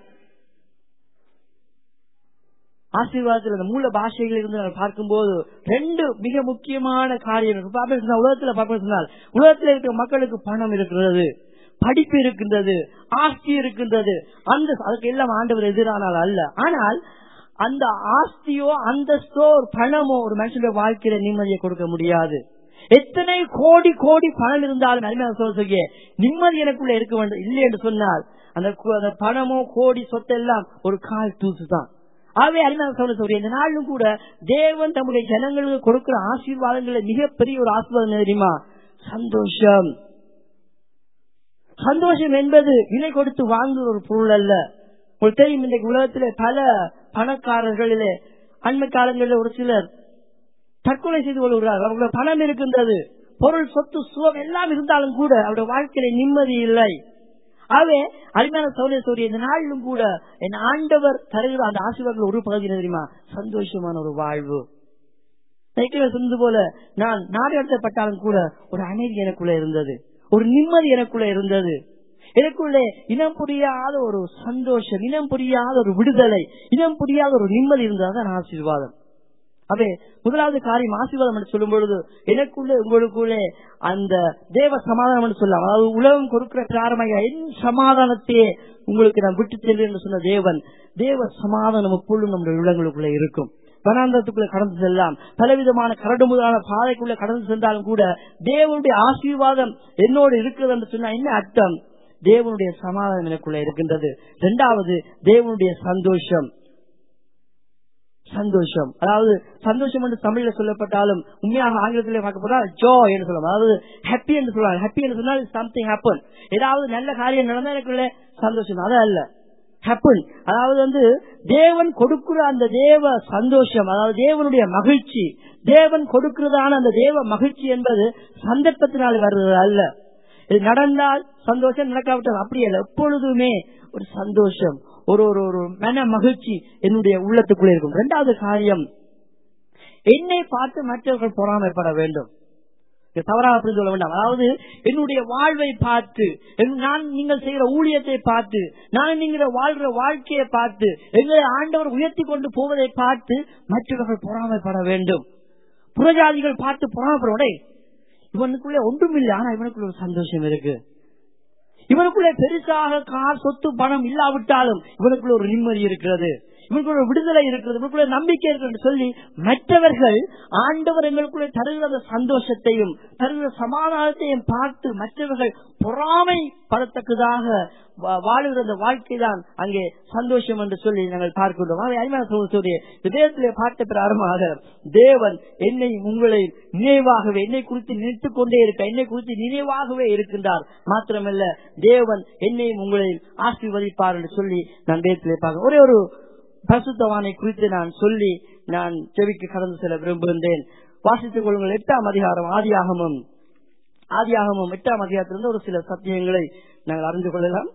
ஆசீர்வாதத்தில் அந்த மூல பாஷைகள் இருந்து நம்ம பார்க்கும்போது ரெண்டு மிக முக்கியமான காரியம் இருக்கு உலகத்துல பார்ப்போம் சொன்னால் உலகத்தில் இருக்கிற மக்களுக்கு பணம் இருக்கிறது படிப்பு இருக்கின்றது ஆஸ்தி இருக்கின்றது அந்த அதுக்கு எல்லாம் ஆண்டவர் எதிரானால் அல்ல ஆனால் அந்த ஆஸ்தியோ அந்தஸ்தோ ஒரு பணமோ ஒரு மனுஷனுடைய வாழ்க்கையில நிம்மதியை கொடுக்க முடியாது எத்தனை கோடி கோடி பணம் இருந்தாலும் அருமையான சொல்ல நிம்மதி எனக்குள்ள இருக்க வேண்டும் இல்லை என்று சொன்னால் அந்த பணமோ கோடி சொத்தெல்லாம் ஒரு கால் தூசு தான் ஆகவே அறிஞர் சொல்ல சொல்றேன் இந்த நாளும் கூட தேவன் தம்முடைய ஜனங்களுக்கு கொடுக்கிற ஆசீர்வாதங்கள மிகப்பெரிய ஒரு ஆசீர்வாதம் தெரியுமா சந்தோஷம் சந்தோஷம் என்பது விலை கொடுத்து வாங்குற ஒரு பொருள் அல்ல உங்களுக்கு தெரியும் இன்றைக்கு உலகத்திலே பல பணக்காரர்களிலே அண்மை காலங்களில் ஒரு சிலர் தற்கொலை செய்து கொள்கிறார்கள் அவங்களோட பணம் இருக்கின்றது பொருள் சொத்து சுகம் எல்லாம் இருந்தாலும் கூட அவருடைய வாழ்க்கையில நிம்மதி இல்லை ஆகவே அருமையான சௌரிய சௌரிய இந்த நாளிலும் கூட என் ஆண்டவர் தருகிற அந்த ஆசீர்வாதங்கள் ஒரு பகுதி தெரியுமா சந்தோஷமான ஒரு வாழ்வு சொன்னது போல நான் நாடு நடத்தப்பட்டாலும் கூட ஒரு அமைதி எனக்குள்ள இருந்தது ஒரு நிம்மதி எனக்குள்ள இருந்தது எனக்குள்ளே இனம் புரியாத ஒரு சந்தோஷம் இனம் புரியாத ஒரு விடுதலை இனம் புரியாத ஒரு நிம்மதி இருந்ததான் ஆசீர்வாதம் அவே முதலாவது காரியம் ஆசீர்வாதம் என்று சொல்லும் பொழுது எனக்குள்ளே உங்களுக்குள்ளே அந்த தேவ சமாதானம் என்று சொல்லலாம் அதாவது உலகம் கொடுக்கிற பிராரமாக என் சமாதானத்தையே உங்களுக்கு நான் விட்டு செல்வேன் என்று சொன்ன தேவன் தேவ சமாதானம் எப்பொழுதும் நம்முடைய உள்ளங்களுக்குள்ளே இருக்கும் வனாந்தரத்துக்குள்ள கடந்து செல்லலாம் பலவிதமான கரடுமுதான பாதைக்குள்ள கடந்து சென்றாலும் கூட தேவனுடைய ஆசீர்வாதம் என்னோடு இருக்கிறது என்று சொன்னா என்ன அர்த்தம் தேவனுடைய சமாதானம் எனக்குள்ள இருக்கின்றது இரண்டாவது தேவனுடைய சந்தோஷம் சந்தோஷம் அதாவது சந்தோஷம் என்று தமிழ்ல சொல்லப்பட்டாலும் உண்மையாக ஆங்கிலத்திலே பார்க்க போனால் ஜோ என்று சொல்லலாம் அதாவது ஹாப்பி என்று சொல்லுவாங்க ஹாப்பி என்று சொன்னால் சம்திங் ஹேப்பன் ஏதாவது நல்ல காரியம் நடந்தா எனக்குள்ள சந்தோஷம் அது அல்ல ஹேப்பன் அதாவது வந்து தேவன் கொடுக்கிற அந்த தேவ சந்தோஷம் அதாவது தேவனுடைய மகிழ்ச்சி தேவன் கொடுக்கிறதான அந்த தேவ மகிழ்ச்சி என்பது சந்தர்ப்பத்தினால் வருவது அல்ல இது நடந்தால் சந்தோஷம் நடக்காவிட்டால் அப்படி அல்ல எப்பொழுதுமே ஒரு சந்தோஷம் ஒரு ஒரு ஒரு மன மகிழ்ச்சி என்னுடைய உள்ளத்துக்குள்ளே இருக்கும் இரண்டாவது காரியம் என்னை பார்த்து மற்றவர்கள் பொறாமைப்பட வேண்டும் தவறாக புரிந்து கொள்ள வேண்டாம் அதாவது என்னுடைய வாழ்வை பார்த்து நான் நீங்கள் செய்கிற ஊழியத்தை பார்த்து நான் நீங்க வாழ்ற வாழ்க்கையை பார்த்து எங்களை ஆண்டவர் உயர்த்தி கொண்டு போவதை பார்த்து மற்றவர்கள் பொறாமைப்பட வேண்டும் புறஜாதிகள் பார்த்து பொறாமப்படே இவனுக்குள்ள ஒன்றும் இல்லை ஆனா இவனுக்குள்ள ஒரு சந்தோஷம் இருக்கு இவனுக்குள்ள பெருசாக கார் சொத்து பணம் இல்லாவிட்டாலும் இவனுக்குள்ள ஒரு நிம்மதி இருக்கிறது இவனுக்குள்ள ஒரு விடுதலை இருக்கிறது இவனுக்குள்ள நம்பிக்கை இருக்கிறது சொல்லி மற்றவர்கள் ஆண்டவர் எங்களுக்குள்ள தருகிற அந்த சந்தோஷத்தையும் தருகிற சமாதானத்தையும் பார்த்து மற்றவர்கள் பொறாமை படத்தக்கதாக வா- வாழுகிற அந்த வாழ்க்கை தான் அங்கே சந்தோஷம் என்று சொல்லி நாங்கள் பார்க்கின்றோம் ஆகவே அருமையான சகோதரரே, விதயத்திலே பார்த்த பிரகாரமாக தேவன் என்னை உங்களை நினைவாகவே என்னை குறித்து நினைத்துக் கொண்டே இருக்க என்னை குறித்து நினைவாகவே இருக்கின்றார் மாத்திரமல்ல தேவன் என்னையும் உங்களை ஆசீர்வதிப்பார் என்று சொல்லி நான் தேவத்திலே பார்க்க ஒரே ஒரு பரிசுத்தவானை குறித்து நான் சொல்லி நான் செவிக்கு கடந்து செல்ல விரும்புகின்றேன் வாசித்துக் கொள்ளுங்கள் எட்டாம் அதிகாரம் ஆதியாகமும் ஆதியாகமும் எட்டாம் அதிகாரத்திலிருந்து ஒரு சில சத்தியங்களை நாங்கள் அறிந்து கொள்ளலாம்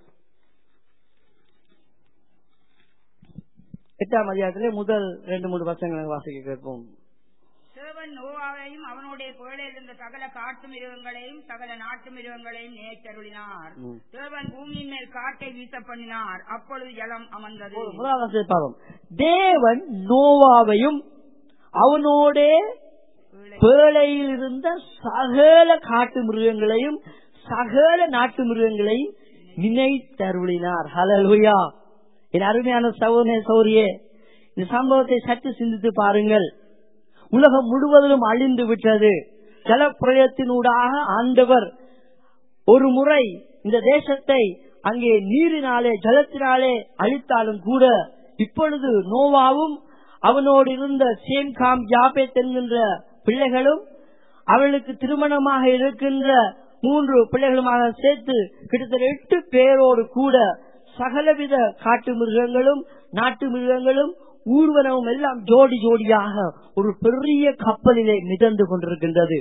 எட்டாம் அதிகாரத்திலே முதல் ரெண்டு மூணு வருஷங்களை வாசிக்க கேட்போம்
தேவன் நோவாவையும் அவனுடைய புகழில் இருந்த சகல காட்டு மிருகங்களையும் சகல நாட்டு மிருகங்களையும் நேற்றருளினார்
ம்.
தேவன் பூமியின் மேல் காட்டை வீச பண்ணினார் அப்பொழுது ஜலம் அமர்ந்தது
முதலாவது பாவம் தேவன் நோவாவையும் அவனோடே பேழையில் இருந்த சகல காட்டு மிருகங்களையும் சகல நாட்டு மிருகங்களையும் நினைத்தருளினார் ஹலலுயா என் அருமையான சகோதர சௌரியே இந்த சம்பவத்தை சற்று சிந்தித்து பாருங்கள் உலகம் முழுவதிலும் அழிந்து விட்டது ஜலப்பிரயத்தினூடாக ஆண்டவர் ஒரு முறை இந்த தேசத்தை அங்கே நீரினாலே ஜலத்தினாலே அழித்தாலும் கூட இப்பொழுது நோவாவும் அவனோடு இருந்த சேம் காம் ஜாபேத் என்கின்ற பிள்ளைகளும் அவளுக்கு திருமணமாக இருக்கின்ற மூன்று பிள்ளைகளுமாக சேர்த்து கிட்டத்தட்ட எட்டு பேரோடு கூட சகலவித காட்டு மிருகங்களும் நாட்டு மிருகங்களும் ஊர்வனமும் எல்லாம் ஜோடி ஜோடியாக ஒரு பெரிய கப்பலிலே மிதந்து கொண்டிருக்கின்றது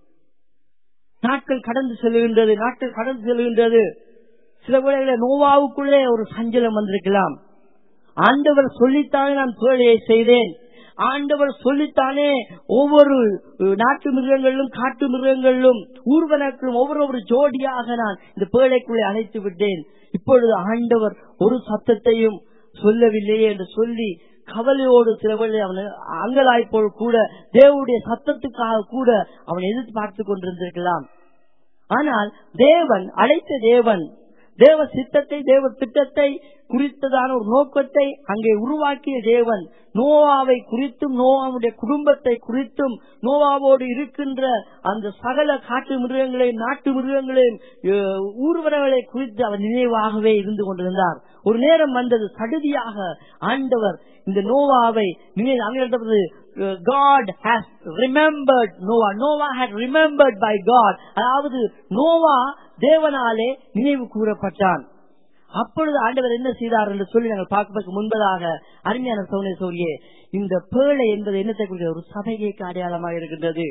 நாட்கள் கடந்து செல்கின்றது நாட்கள் கடந்து செல்கின்றது சில வேளைகளை நோவாவுக்குள்ளே ஒரு சஞ்சலம் வந்திருக்கலாம் ஆண்டவர் சொல்லித்தானே நான் பேழையை செய்தேன் ஆண்டவர் சொல்லித்தானே ஒவ்வொரு அஹ், நாட்டு மிருகங்களிலும் காட்டு மிருகங்களிலும் ஊர்வனத்திலும் ஒவ்வொரு ஒரு ஜோடியாக நான் இந்த பேழைக்குள்ளே அழைத்து விட்டேன் இப்பொழுது ஆண்டவர் ஒரு சத்தத்தையும் சொல்லவில்லையே என்று சொல்லி கவலையோடு சிலவழி அவன் அங்கலாய்ப்போல் கூட தேவனுடைய சத்தத்துக்காக கூட அவன் எதிர்பார்த்து கொண்டிருந்திருக்கலாம் ஆனால் தேவன் அழைத்த தேவன் தேவ சித்தத்தை தேவ திட்டத்தை குறித்ததான ஒரு நோக்கத்தை அங்கே உருவாக்கிய தேவன் நோவாவை குறித்தும் நோவாவுடைய குடும்பத்தை குறித்தும் நோவாவோடு இருக்கின்ற அந்த சகல காட்டு மிருகங்களையும் நாட்டு மிருகங்களையும் அஹ், ஊர்வனங்களை குறித்து அவர் நினைவாகவே இருந்து கொண்டிருந்தார் ஒரு நேரம் வந்தது சடுதியாக ஆண்டவர் இந்த நோவாவை நினைவு அங்கிருந்தது God has remembered Noah. Noah had remembered by God. அதாவது நோவா தேவனாலே நினைவு கூறப்பட்டான் அப்பொழுது ஆண்டவர் என்ன செய்தார் என்று சொல்லி நாங்கள் பார்ப்பதற்கு முன்பதாக அருமையான சோழ சோழியே இந்த பேழை என்பது என்னத்தை குறிக்கிறது ஒரு சபைக்கு அடையாளமாக இருக்கின்றது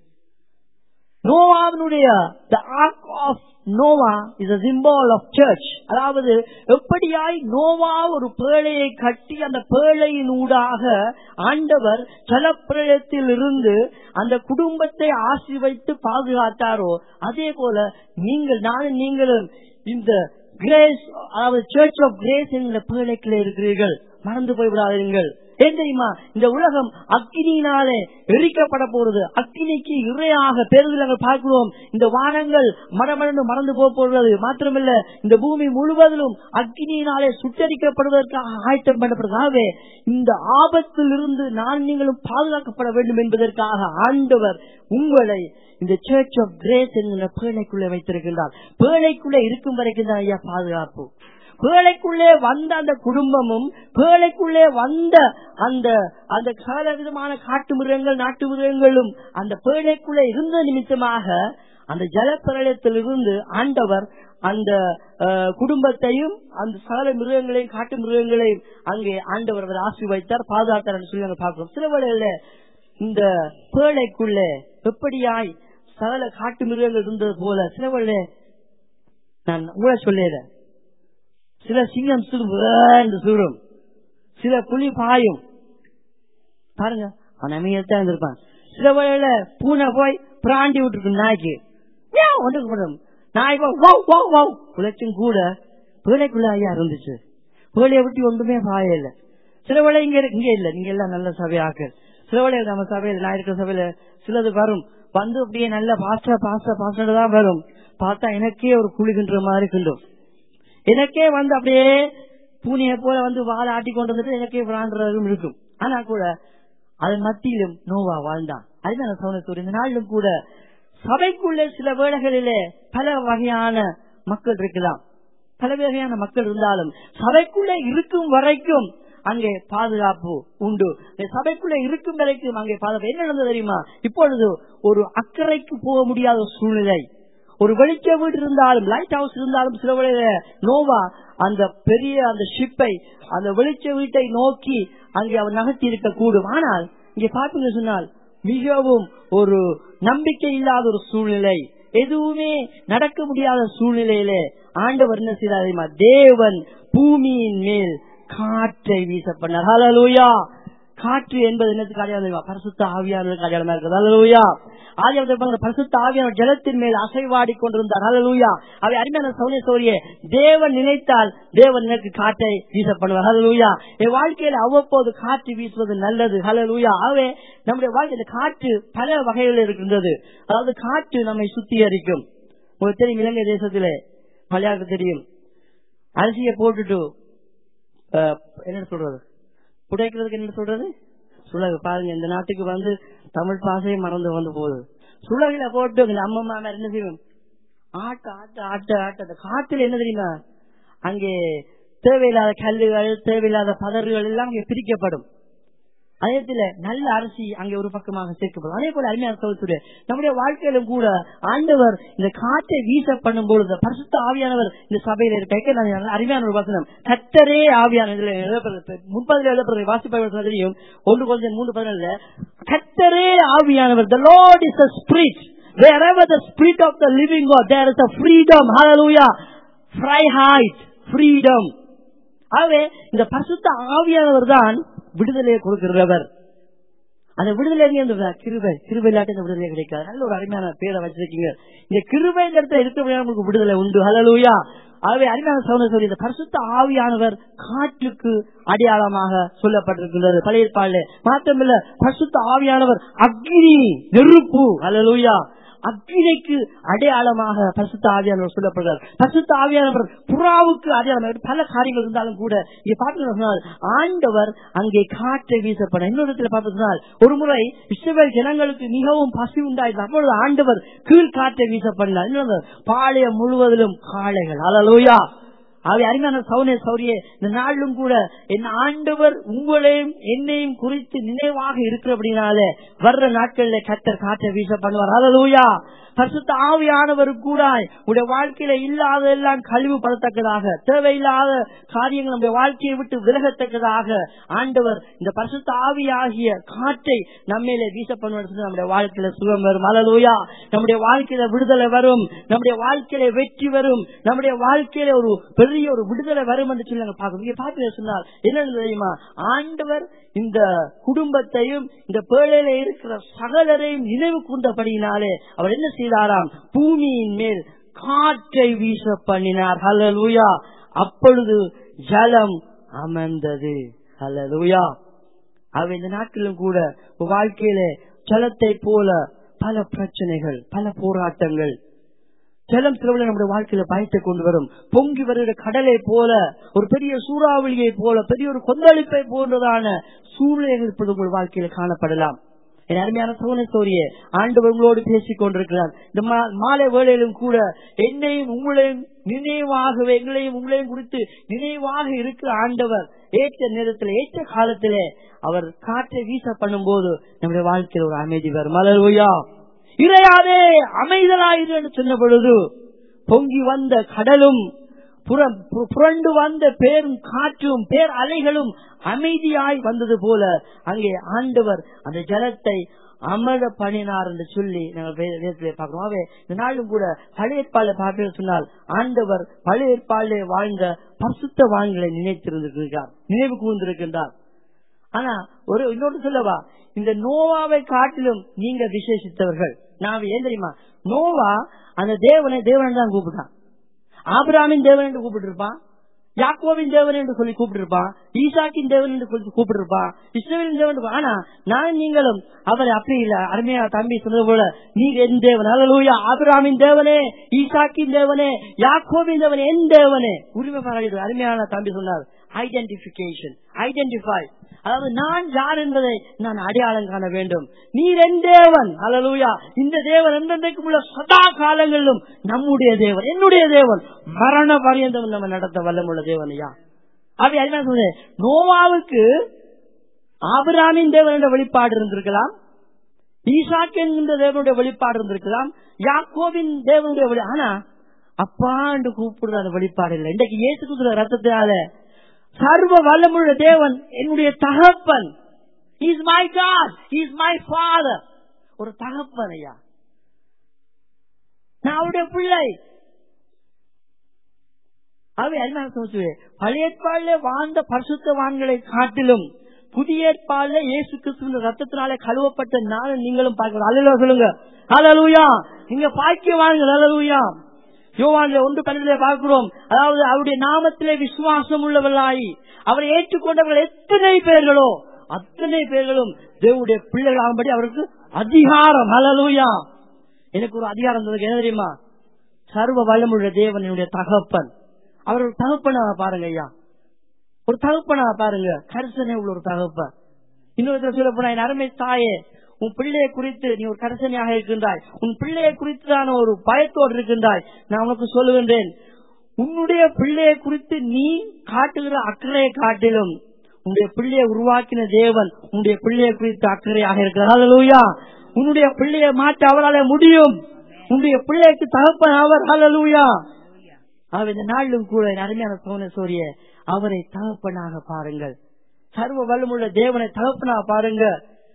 நோவாவினுடைய the ark of Noah is a symbol of church அதாவது எப்படியாய் நோவா ஒரு பேழையை கட்டி அந்த பேழையின் ஊடாக ஆண்டவர் ஜலப்பிரயத்தில் இருந்து அந்த குடும்பத்தை ஆசி வைத்து பாதுகாத்தாரோ அதே போல நீங்கள் நானும் நீங்களும் இந்த கிரேஸ் அதாவது சர்ச் ஆஃப் கிரேஸ் என்கிற பேழைக்குள்ள இருக்கிறீர்கள் மறந்து போய்விடாதீர்கள் ஏன் தெரியுமா இந்த உலகம் அக்கினியினாலே எரிக்கப்பட போறது அக்கினிக்கு இறையாக பேருந்து நாங்கள் பார்க்கிறோம் இந்த வானங்கள் மரமறந்து மறந்து போக போகிறது மாத்திரமல்ல இந்த பூமி முழுவதிலும் அக்கினியினாலே சுட்டரிக்கப்படுவதற்காக ஆயத்தம் பண்ணப்படுறதாகவே இந்த ஆபத்தில் இருந்து நான் நீங்களும் பாதுகாக்கப்பட வேண்டும் என்பதற்காக ஆண்டவர் உங்களை இந்த சர்ச் ஆஃப் கிரேஸ் என்கிற பேழைக்குள்ளே வைத்திருக்கின்றார் பேழைக்குள்ளே இருக்கும் வரைக்கும் தான் ஐயா பாதுகாப்பு பேழைக்குள்ளே வந்த அந்த குடும்பமும் பேழைக்குள்ளே வந்த அந்த அந்த சகல விதமான காட்டு மிருகங்கள் நாட்டு மிருகங்களும் அந்த பேழைக்குள்ளே இருந்த நிமித்தமாக அந்த ஜலப்பிரளயத்திலிருந்து ஆண்டவர் அந்த அஹ், குடும்பத்தையும் அந்த சகல மிருகங்களையும் காட்டு மிருகங்களையும் அங்கே ஆண்டவர் அவர் ஆசி வைத்தார் பாதுகாத்தார் என்று சொல்லி நாங்கள் பார்க்கிறோம் சில வேளையில இந்த பேழைக்குள்ளே எப்படியாய் சகல காட்டு மிருகங்கள் இருந்தது போல சில வேளையில நான் உங்களை சொல்லேன் சில சிங்கம் சுடும் சுடும் சில புலி பாயும் பாருங்க அவன் அமைதியா இருந்திருப்பான் சில வேளையில பூனை போய் பிராண்டி விட்டுருக்கு நாய்க்கு மியாவ் ஒன்றுக்கு போடும் நாய் போய் வௌ, வௌ, வௌ. குலைச்சும் கூட பிள்ளைக்குள்ள ஐயா இருந்துச்சு பிள்ளைய விட்டு ஒன்றுமே பாய இல்ல சில வேளை இங்க இருக்கு- இங்க இல்ல நீங்க எல்லாம் நல்ல சபையாக்கள் சில வேளை நம்ம சபையில நான் இருக்கிற சபையில சிலது வரும் வந்து அப்படியே நல்ல பாஸ்டா பாஸ்டா பாஸ்டா தான் வரும் பார்த்தா எனக்கே ஒரு குளிக்கின்ற மாதிரி கிண்டும் எனக்கே வந்து அப்படியே பூனையை போல வந்து வாழை ஆட்டி கொண்டு வந்துட்டு எனக்கே விளாண்டுறதும் இருக்கும் ஆனா கூட அதன் மத்தியிலும் நோவா வாழ்ந்தான் அதுதான் சோனத்தூர் இந்த நாளிலும் கூட சபைக்குள்ளே சில வேளைகளிலே பல வகையான மக்கள் இருக்கலாம் பல வகையான மக்கள் இருந்தாலும் சபைக்குள்ளே இருக்கும் வரைக்கும் அங்கே பாதுகாப்பு உண்டு இந்த சபைக்குள்ளே இருக்கும் வரைக்கும் அங்கே பாதுகாப்பு என்ன நடந்தது தெரியுமா இப்பொழுது ஒரு அக்கறைக்கு போக முடியாத ஒரு சூழ்நிலை ஒரு வெளிச்ச வீடு இருந்தாலும் லைட் ஹவுஸ் இருந்தாலும் சில வேளையில நோவா அந்த பெரிய அந்த ஷிப்பை அந்த வெளிச்ச வீட்டை நோக்கி அங்கே அவர் நகர்த்தி இருக்க கூடும் ஆனால் இங்கே பார்த்தீங்க சொன்னால் மிகவும் ஒரு நம்பிக்கை இல்லாத ஒரு சூழ்நிலை எதுவுமே நடக்க முடியாத சூழ்நிலையிலே ஆண்டவர் என்ன செய்தார் தெரியுமா தேவன் பூமியின் மேல் காற்றை வீச பண்ணார் ஹalleluya காற்று என்பது என்னத்துக்கு அடையாளம் தெரியுமா பரிசுத்த ஆவியானவருக்கு அடையாளமா இருக்குது ஹalleluya ஆதியாவது பரிசுத்த ஆவியான ஜலத்தின் மேல் அசைவாடி கொண்டிருந்தார் ஹalleluya அவை அருமையான சௌரிய சௌரிய தேவன் நினைத்தால் தேவன் எனக்கு காற்றை வீச பண்ணுவார் ஹalleluya என் வாழ்க்கையில அவ்வப்போது காற்று வீசுவது நல்லது ஹalleluya ஆகவே நம்முடைய வாழ்க்கையில காற்று பல வகைகளில் இருக்கின்றது அதாவது காற்று நம்மை சுத்திகரிக்கும் உங்களுக்கு தெரியும் இலங்கை தேசத்திலே மலையாளத்துக்கு தெரியும் அரிசியை போட்டுட்டு அஹ், என்ன சொல்றது புடைக்கிறதுக்கு என்ன சொல்றது சுலகு பாருங்க இந்த நாட்டுக்கு வந்து தமிழ் பாசையை மறந்து வந்து போகுது சுலகில போட்டு இந்த அம்மா மாமர் என்ன செய்வோம் ஆட்ட ஆட்ட ஆட்ட ஆட்ட அந்த காத்துல என்ன தெரியுமா அங்கே தேவையில்லாத கல்லுகள் தேவையில்லாத பதறுகள் எல்லாம் அங்கே பிரிக்கப்படும் அதேத்துல நல்ல அரிசி அங்கே ஒரு பக்கமாக சேர்க்கப்படும் அதே போல அருமையான சோதத்துடைய நம்முடைய வாழ்க்கையிலும் கூட ஆண்டவர் இந்த காற்றை வீச பண்ணும் பொழுது பரிசுத்த ஆவியானவர் இந்த சபையில இருக்க நான் அருமையான ஒரு வசனம் கத்தரே ஆவியான இதுல எழுதப்படுறது முப்பதுல எழுதப்படுறது வாசிப்பவர் தெரியும் ஒன்று கொஞ்சம் மூன்று பதினேழுல கத்தரே ஆவியானவர் the lord is a spirit wherever the spirit of the living god there is a freedom hallelujah freiheit freedom ஆகவே இந்த பரிசுத்த ஆவியானவர் தான் விடுதலையை கொடுக்கிறவர் அந்த விடுதலை எங்க இருந்து வருதா? கிருபை கிருபை இல்லாட்டி இந்த விடுதலை கிடைக்காது நல்ல ஒரு அருமையான பேரை வச்சிருக்கீங்க இந்த கிருபை இந்த இடத்துல இருக்க உங்களுக்கு விடுதலை உண்டு ஹலலூயா ஆகவே அருமையான சோதனை சொல்லி இந்த பரிசுத்த ஆவியானவர் காற்றுக்கு அடையாளமாக சொல்லப்பட்டிருக்கின்றது பழைய பாடல மாற்றமில்ல பரிசுத்த ஆவியானவர் அக்னி நெருப்பு ஹலலூயா அக்னிக்கு அடையாளமாக பரிசுத்த ஆவியானவர் சொல்லப்படுகிறார் பரிசுத்த ஆவியானவர் புறாவுக்கு அடையாளம் பல காரியங்கள் இருந்தாலும் கூட இங்க பார்த்தீங்கன்னா ஆண்டவர் அங்கே காற்றை வீசப்பட இன்னொரு இடத்துல பார்த்தீங்கன்னா ஒரு முறை இஸ்ரவேல் ஜனங்களுக்கு மிகவும் பசி உண்டாயிருக்கு அப்பொழுது ஆண்டவர் கீழ் காற்றை வீசப்படினார் இன்னொரு பாளையம் முழுவதிலும் காளைகள் அலலோயா அவை அருமையான சௌனே சௌரிய இந்த நாளிலும் கூட என் ஆண்டவர் உங்களையும் என்னையும் குறித்து நினைவாக இருக்கிறபடினால வர்ற நாட்கள்ல கத்தர் காற்றை வீச பண்ணுவார் அலலூயா பரிசுத்த ஆவியானவர் கூட உடைய வாழ்க்கையில இல்லாதெல்லாம் கழிவுபடத்தக்கதாக தேவையில்லாத காரியங்கள் நம்முடைய வாழ்க்கையை விட்டு விலகத்தக்கதாக ஆண்டவர் இந்த பரிசுத்த ஆவியாகிய காற்றை நம்மேல வீச பண்ணுவது நம்முடைய வாழ்க்கையில சுகம் வரும் அலலூயா நம்முடைய வாழ்க்கையில விடுதலை வரும் நம்முடைய வாழ்க்கையில வெற்றி வரும் நம்முடைய வாழ்க்கையில ஒரு பெரிய ஒரு விடுதலை வரும் என்று சொல்லி நாங்கள் பார்க்கணும் இங்க பார்த்து சொன்னால் என்ன தெரியுமா ஆண்டவர் இந்த குடும்பத்தையும் இந்த பேழையில இருக்கிற சகலரையும் நினைவு கூர்ந்தபடியினாலே அவர் என்ன செய்தாராம் பூமியின் மேல் காற்றை வீச பண்ணினார் ஹalleluya அப்பொழுது ஜலம் அமர்ந்தது ஹalleluya அவ இந்த நாட்களிலும் கூட வாழ்க்கையில ஜலத்தை போல பல பிரச்சனைகள் பல போராட்டங்கள் ஜலம் சிலவுல நம்முடைய வாழ்க்கையில பயத்தை கொண்டு வரும் பொங்கி வருகிற கடலை போல ஒரு பெரிய சூறாவளியை போல பெரிய ஒரு கொந்தளிப்பை போன்றதான சூழ்நிலைகள் இப்பொழுது உங்கள் வாழ்க்கையில காணப்படலாம் என் அருமையான சோன சோரிய ஆண்டவர் உங்களோடு பேசிக் கொண்டிருக்கிறார் இந்த மா- மாலை வேளையிலும் கூட என்னையும் உங்களையும் நினைவாகவே எங்களையும் உங்களையும் குறித்து நினைவாக இருக்கிற ஆண்டவர் ஏற்ற நேரத்தில் ஏற்ற காலத்திலே அவர் காற்றை வீச பண்ணும்போது நம்முடைய வாழ்க்கையில் ஒரு அமைதி வரும் மலர்வையா இறையாதே அமைதலாயிரு என்று சொன்ன பொழுது பொங்கி வந்த கடலும் புறம் பு- புரண்டு வந்த பேரும் காற்றும் பேர் அலைகளும் அமைதியாய் வந்தது போல அங்கே ஆண்டவர் அந்த ஜலத்தை அமர பண்ணினார் என்று சொல்லி நாங்கள் வே- வேதத்திலே பார்க்கிறோம் ஆகவே இந்த நாளும் கூட பழைய ஏற்பாடு பார்க்க சொன்னால் ஆண்டவர் பழைய ஏற்பாடு வாழ்ந்த பரிசுத்த வான்களை நினைத்திருந்திருக்கிறார் நினைவு கூர்ந்திருக்கின்றார் ஆனா ஒரு இன்னொன்று சொல்லவா இந்த நோவாவை காட்டிலும் நீங்க விசேஷித்தவர்கள் நான் ஏன் தெரியுமா நோவா அந்த தேவனை தேவன் தான் கூப்பிட்டான் ஆபிராமின் தேவன் என்று கூப்பிட்டு இருப்பான் யாக்கோவின் தேவன் என்று சொல்லி கூப்பிட்டிருப்பான் ஈசாக்கின் தேவன் என்று சொல்லி கூப்பிட்டிருப்பான் இஸ்ரேலின் தேவன் என்று- ஆனா நான் நீங்களும் அவர் அப்படி இல்ல அருமையா தம்பி சொன்னது போல நீர் என் தேவன் அல்லூயா ஆபிராமின் தேவனே ஈசாக்கின் தேவனே யாக்கோவின் தேவனே என் தேவனே உரிமை பாராட்டு அருமையான தம்பி சொன்னார் ஐடென்டிபிகேஷன் ஐடென்டிஃபை அதாவது நான் யார் என்பதை நான் அடையாளம் காண வேண்டும் நீர் என் தேவன் அல்லூயா இந்த தேவன் என்றென்றைக்கும் உள்ள சதா காலங்களிலும் நம்முடைய தேவன் என்னுடைய தேவன் மரண பரியந்தம் நம்ம நடத்த வல்லமுள்ள தேவன் ஐயா அப்படி என்ன சொல்றேன் நோவாவுக்கு ஆபிராமின் தேவன் என்ற வெளிப்பாடு இருந்திருக்கலாம் ஈசாக் என்கின்ற தேவனுடைய வெளிப்பாடு இருந்திருக்கலாம் யாக்கோவின் தேவனுடைய வெளி ஆனா அப்பா என்று கூப்பிடுற அந்த வெளிப்பாடு இல்லை இன்றைக்கு இயேசு கிறிஸ்துவின் ரத்தத்தினால சர்வ வல்லமுள்ள தேவன் என்னுடைய தகப்பன் is my God is my father ஒரு தகப்பன் ஐயா நான் அவருடைய பிள்ளை அவை என்ன சொல்லுவேன் பழைய ஏற்பாடுல வாழ்ந்த பரிசுத்தவான்களை காட்டிலும் புதிய ஏற்பாடுல இயேசு கிறிஸ்துவின் ரத்தத்தினாலே கழுவப்பட்ட நாளும் நீங்களும் பார்க்கலாம் அலுவலா சொல்லுங்க அலலூயா நீங்க பாக்கியவான்கள் அலலூயா யோவான்ல ஒன்று பன்னெண்டுல பார்க்கிறோம் அதாவது அவருடைய நாமத்திலே விசுவாசம் உள்ளவர்களாய் அவரை ஏற்றுக்கொண்டவர்கள் எத்தனை பேர்களோ அத்தனை பேர்களும் தேவனுடைய பிள்ளைகளாகும்படி அவருக்கு அதிகாரம் அலலூயா எனக்கு ஒரு அதிகாரம் இருந்தது என்ன தெரியுமா சர்வ வல்லமுள்ள தேவனுடைய தகப்பன் அவர் ஒரு தகப்பனா பாருங்க ஐயா ஒரு தகப்பனா பாருங்க கரிசனை உள்ள ஒரு தகப்பன் இன்னொரு சொல்ல போனா என் அருமை தாயே உன் பிள்ளையை குறித்து நீ ஒரு கரிசனையாக இருக்கின்றாய் உன் பிள்ளையை குறித்து நான் ஒரு பயத்தோடு இருக்கின்றாய் நான் உனக்கு சொல்லுகின்றேன் உன்னுடைய பிள்ளையை குறித்து நீ காட்டுகிற அக்கறையை காட்டிலும் உன்னுடைய பிள்ளையை உருவாக்கின தேவன் உன்னுடைய பிள்ளையை குறித்து அக்கறையாக இருக்கிறார் ஹalleluya உன்னுடைய பிள்ளையை மாற்ற அவரால் முடியும் உன்னுடைய பிள்ளைக்கு தகப்பன் அவர் ஹalleluya அவர் இந்த நாளிலும் கூட என் அருமையான சோன சூரிய அவரை தகப்பனாக பாருங்கள் சர்வ வல்லமுள்ள தேவனை தகப்பனாக பாருங்க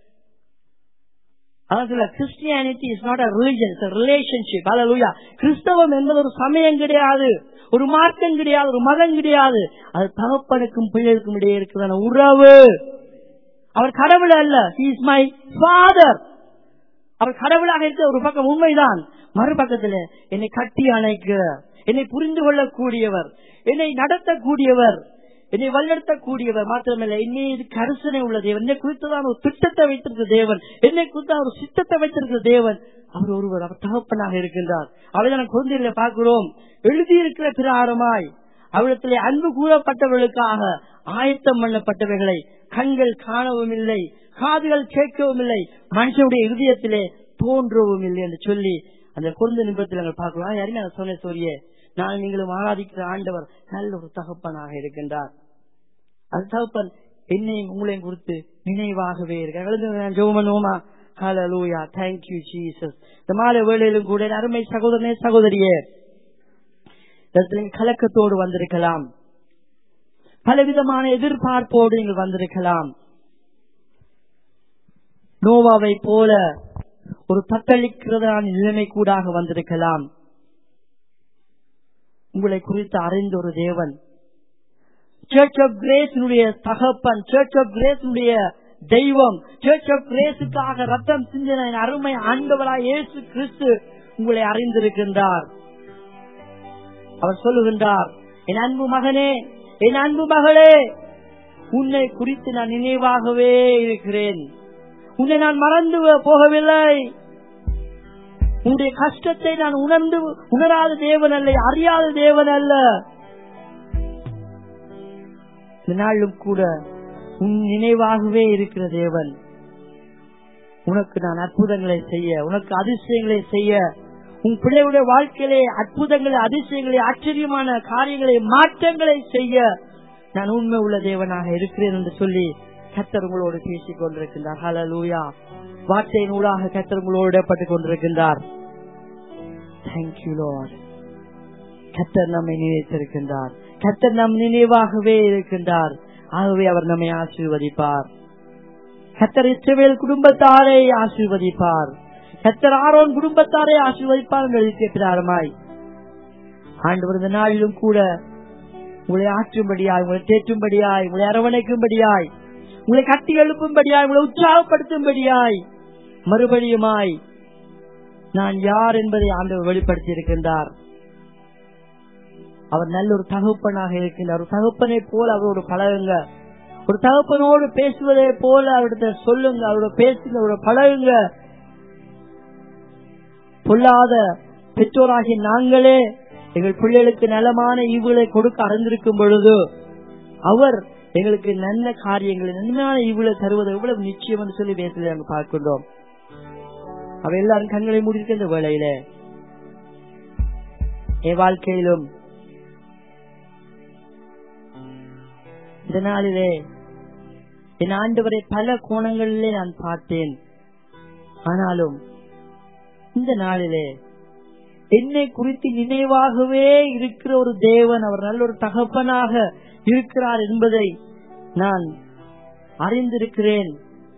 Christianity is not a religion relationship ஹalleluya கிறிஸ்தவம் என்பது ஒரு சமயம் கிடையாது ஒரு மார்க்கம் கிடையாது ஒரு மதம் கிடையாது அது தகப்பனுக்கும் பிள்ளைகளுக்கும் இடையே இருக்கிற உறவு அவர் கடவுள் அல்ல இஸ் மை ஃபாதர் அவர் கடவுளாக இருக்க ஒரு பக்கம் உண்மைதான் மறுபக்கத்துல என்னை கட்டி அணைக்க என்னை புரிந்து கொள்ளக்கூடியவர் என்னை நடத்தக்கூடியவர் என்னை வழிநடத்தக்கூடியவர் மாத்திரமல்ல என்னை இது கரிசனை உள்ள தேவன் என்னை குறித்ததான் ஒரு திட்டத்தை வைத்திருக்கிற தேவன் என்னை குறித்த ஒரு சித்தத்தை வைத்திருக்கிற தேவன் அவர் ஒருவர் அவர் தகப்பனாக இருக்கின்றார் அவர்தான் குழந்தைகளை பார்க்கிறோம் எழுதியிருக்கிற பிரகாரமாய் அவரிடத்திலே அன்பு கூறப்பட்டவர்களுக்காக ஆயத்தம் பண்ணப்பட்டவைகளை கண்கள் காணவும் இல்லை காதுகள் கேட்கவும் இல்லை மனுஷனுடைய இருதயத்திலே தோன்றவும் இல்லை என்று சொல்லி அந்த குழந்தை நிமிடத்தில் நாங்கள் பார்க்கலாம் யாருமே அந்த சொன்ன சோரிய நான் நீங்களும் ஆராதிக்கிற ஆண்டவர் நல்ல ஒரு தகப்பனாக இருக்கின்றார் அந்த தகப்பன் என்னையும் உங்களையும் குறித்து நினைவாகவே இருக்கிறார் ஜோம் பண்ணுவோமா ஹalleluya thank you jesus இந்த மாலை வேளையிலும் கூட என் அருமை சகோதரனே சகோதரியே இதற்கு கலக்கத்தோடு வந்திருக்கலாம் பலவிதமான எதிர்பார்ப்போடு நீங்கள் வந்திருக்கலாம் நோவாவை போல ஒரு தத்தளிக்கிறதான நிலைமை கூடாக வந்திருக்கலாம் உங்களை குறித்து அறிந்த ஒரு தேவன் சர்ச் ஆஃப் கிரேஸினுடைய தகப்பன் சர்ச் ஆஃப் கிரேஸினுடைய தெய்வம் சர்ச் ஆஃப் கிரேஸுக்காக ரத்தம் சிந்தின என் அருமை ஆண்டவராய் இயேசு கிறிஸ்து உங்களை அறிந்திருக்கின்றார் அவர் சொல்லுகின்றார் என் அன்பு மகனே என் அன்பு மகளே உன்னை குறித்து நான் நினைவாகவே இருக்கிறேன் உன்னை நான் மறந்து போகவில்லை உன்னுடைய கஷ்டத்தை நான் உணர்ந்து உணராத தேவன் அல்ல அறியாத தேவன் அல்ல இந்த நாளும் கூட உன் நினைவாகவே இருக்கிற தேவன் உனக்கு நான் அற்புதங்களை செய்ய உனக்கு அதிசயங்களை செய்ய உன் பிள்ளையுடைய வாழ்க்கையிலே அற்புதங்களை அதிசயங்களை ஆச்சரியமான காரியங்களை மாற்றங்களை செய்ய நான் உண்மை உள்ள தேவனாக இருக்கிறேன் என்று சொல்லி கத்தர் உங்களோடு பேசிக் கொண்டிருக்கின்றார் ஹலலூயா வார்த்தையின் ஊடாக கத்தர் உங்களோடு இடப்பட்டுக் கொண்டிருக்கின்றார் தேங்க்யூ லார்ட் கத்தர் நம்மை நினைத்திருக்கின்றார் கத்தர் நம் நினைவாகவே இருக்கின்றார் ஆகவே அவர் நம்மை ஆசீர்வதிப்பார் கத்தர் இஸ்ரவேல் குடும்பத்தாரை ஆசீர்வதிப்பார் கத்தர் ஆரோன் குடும்பத்தாரை ஆசீர்வதிப்பார் என்று எழுதியிருக்கிறாரமாய் ஆண்டு இந்த நாளிலும் கூட உங்களை ஆற்றும்படியாய் உங்களை தேற்றும்படியாய் உங்களை அரவணைக்கும்படியாய் உங்களை கட்டி எழுப்பும்படியாய் உங்களை உற்சாகப்படுத்தும்படியாய் மறுபடியுமாய் நான் யார் என்பதை ஆண்டவர் வெளிப்படுத்தி இருக்கின்றார் அவர் நல்ல ஒரு தகப்பனாக இருக்கின்றார் ஒரு தகப்பனை போல அவரோட பழகுங்க ஒரு தகப்பனோடு பேசுவதை போல அவர்கிட்ட சொல்லுங்க அவரோட பேசுங்க அவரோட பழகுங்க பொல்லாத பெற்றோராகிய நாங்களே எங்கள் பிள்ளைகளுக்கு நலமான ஈவுகளை கொடுக்க அறிந்திருக்கும் பொழுது அவர் எங்களுக்கு நல்ல காரியங்களை நன்மையான ஈவுகளை தருவது எவ்வளவு நிச்சயம் என்று சொல்லி வேதத்தில் நாங்கள் பார்க்கின்றோம் அவ எல்லாரும் கண்களை மூடியிருக்க இந்த வேளையில என் வாழ்க்கையிலும் இந்த நாளிலே என் ஆண்டவரை பல கோணங்களிலே நான் பார்த்தேன் ஆனாலும் இந்த நாளிலே என்னை குறித்து நினைவாகவே இருக்கிற ஒரு தேவன் அவர் நல்ல ஒரு தகப்பனாக இருக்கிறார் என்பதை நான் அறிந்திருக்கிறேன்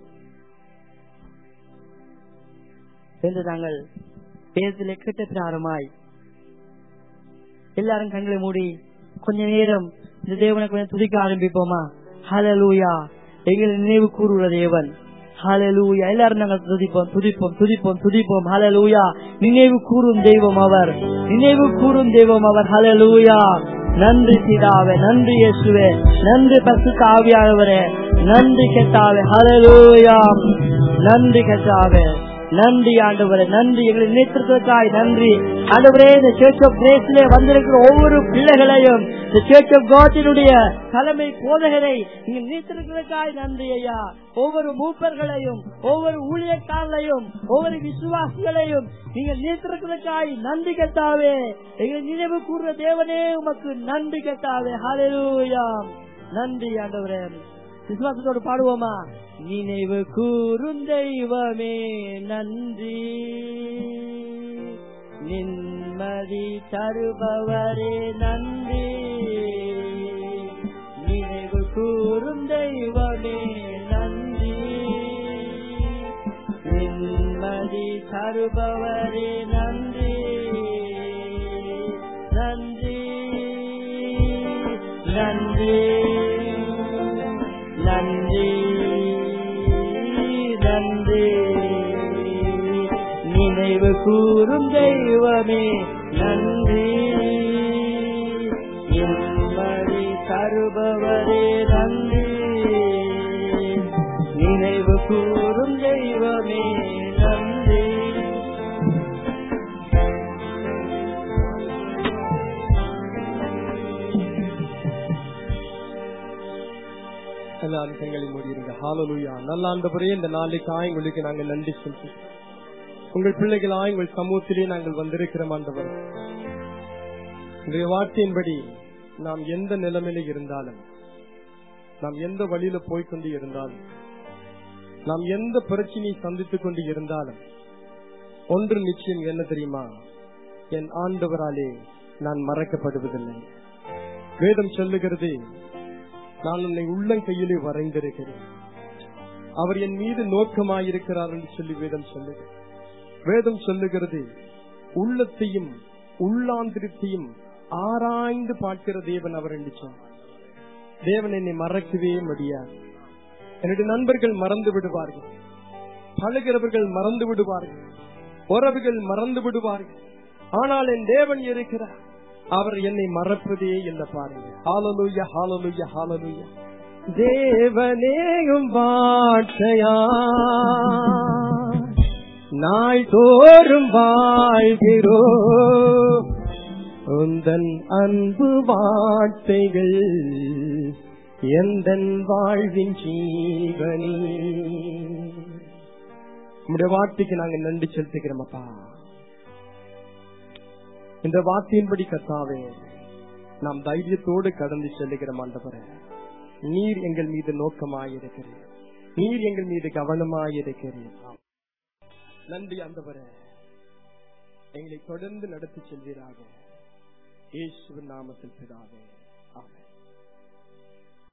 என்று நாங்கள் பேசல கேட்ட பிராரமாய் எல்லாரும் கண்களை மூடி கொஞ்ச நேரம் இந்த தேவனை கொஞ்சம் துதிக்க ஆரம்பிப்போமா ஹலலூயா எங்களை நினைவு கூறுகிற தேவன் ஹalleluya எல்லாரும் நாங்கள் துதிப்போம் துதிப்போம் துதிப்போம் துதிப்போம் ஹalleluya நினைவு கூறும் தெய்வம் அவர் நினைவு கூறும் தெய்வம் அவர் ஹalleluya நன்றி பிதாவே நன்றி இயேசுவே நன்றி பரிசுத்த ஆவியானவரே நன்றி கெட்டாவே ஹalleluya நன்றி கெட்டாவே நன்றி ஆண்டவரே நன்றி எங்களை நினைத்திருக்கிறதுக்காய் நன்றி ஆண்டவரே இந்த சர்ச் ஆஃப் கிரேஸ்ல வந்திருக்கிற ஒவ்வொரு பிள்ளைகளையும் இந்த சர்ச் ஆஃப் காட்டினுடைய தலைமை போதகரை நீங்க நினைத்திருக்கிறதுக்காய் நன்றி ஐயா ஒவ்வொரு மூப்பர்களையும் ஒவ்வொரு ஊழியக்காரர்களையும் ஒவ்வொரு விசுவாசிகளையும் நீங்கள் நினைத்திருக்கிறதுக்காய் நன்றி கத்தாவே எங்களை நினைவு கூறுற தேவனே உமக்கு நன்றி கத்தாவே ஹalleluya நன்றி ஆண்டவரே விசுவாசத்தோடு பாடுவோமா நினைவு கூறும் தெய்வமே நன்றி நிம்மதி தருபவரே நன்றி நினைவு கூறும் தெய்வமே நன்றி நிம்மதி தருபவரே நன்றி நன்றி நன்றி நன்றி நன்றி நினைவு கூறும் தெய்வமே நன்றி நிம்மதி தருபவரே நன்றி நினைவு கூறும் தெய்வமே நன்றி
எல்லாரும் கண்களை மூடிடுங்க ஹalleluya நல்ல ஆண்டவரே இந்த நாளைக்காய் உங்களுக்கு நாங்கள் நன்றி சொல்கிறோம் உங்கள் பிள்ளைகளாய் உங்கள் சமூகத்திலே நாங்கள் வந்திருக்கிறோம் ஆண்டவர் இன்றைய வார்த்தையின்படி நாம் எந்த நிலைமையில இருந்தாலும் நாம் எந்த வழியில போய்கொண்டு இருந்தாலும் நாம் எந்த பிரச்சனையை சந்தித்துக் கொண்டு இருந்தாலும் ஒன்று நிச்சயம் என்ன தெரியுமா என் ஆண்டவராலே நான் மறக்கப்படுவதில்லை வேதம் சொல்லுகிறது நான் உன்னை உள்ளங்கையிலே வரைந்திருக்கிறேன் அவர் என் மீது நோக்கமாயிருக்கிறார் என்று சொல்லி வேதம் சொல்லுகிறது வேதம் சொல்லுகிறது உள்ளத்தையும் உள்ளாந்திரத்தையும் ஆராய்ந்து பார்க்கிற தேவன் அவர் என்று சொன்னார் தேவன் என்னை மறக்கவே முடியாது என்னுடைய நண்பர்கள் மறந்து விடுவார்கள் பழகிறவர்கள் மறந்து விடுவார்கள் உறவுகள் மறந்து விடுவார்கள் ஆனால் என் தேவன் இருக்கிறார் அவர் என்னை மறப்பதே இல்லை பாருங்க ஹாலலுயா ஹாலலுயா ஹாலலுயா தேவனேயும் வாட்சையா நாள் தோறும் வாழ்கிறோ உந்தன் அன்பு வார்த்தைகள் எந்தன் வாழ்வின் ஜீவனி நம்முடைய வார்த்தைக்கு நாங்க நன்றி செலுத்துகிறோம் அப்பா இந்த வார்த்தையின்படி கத்தாவே நாம் தைரியத்தோடு கடந்து செல்லுகிறோம் ஆண்டவரே நீர் எங்கள் மீது நோக்கமாயிருக்கிறீர் நீர் எங்கள் மீது கவனமாயிருக்கிறீர் நன்றி ஆண்டவரே எங்களை தொடர்ந்து நடத்தி செல்வீராக இயேசுவின் நாமத்தில் பிதாவே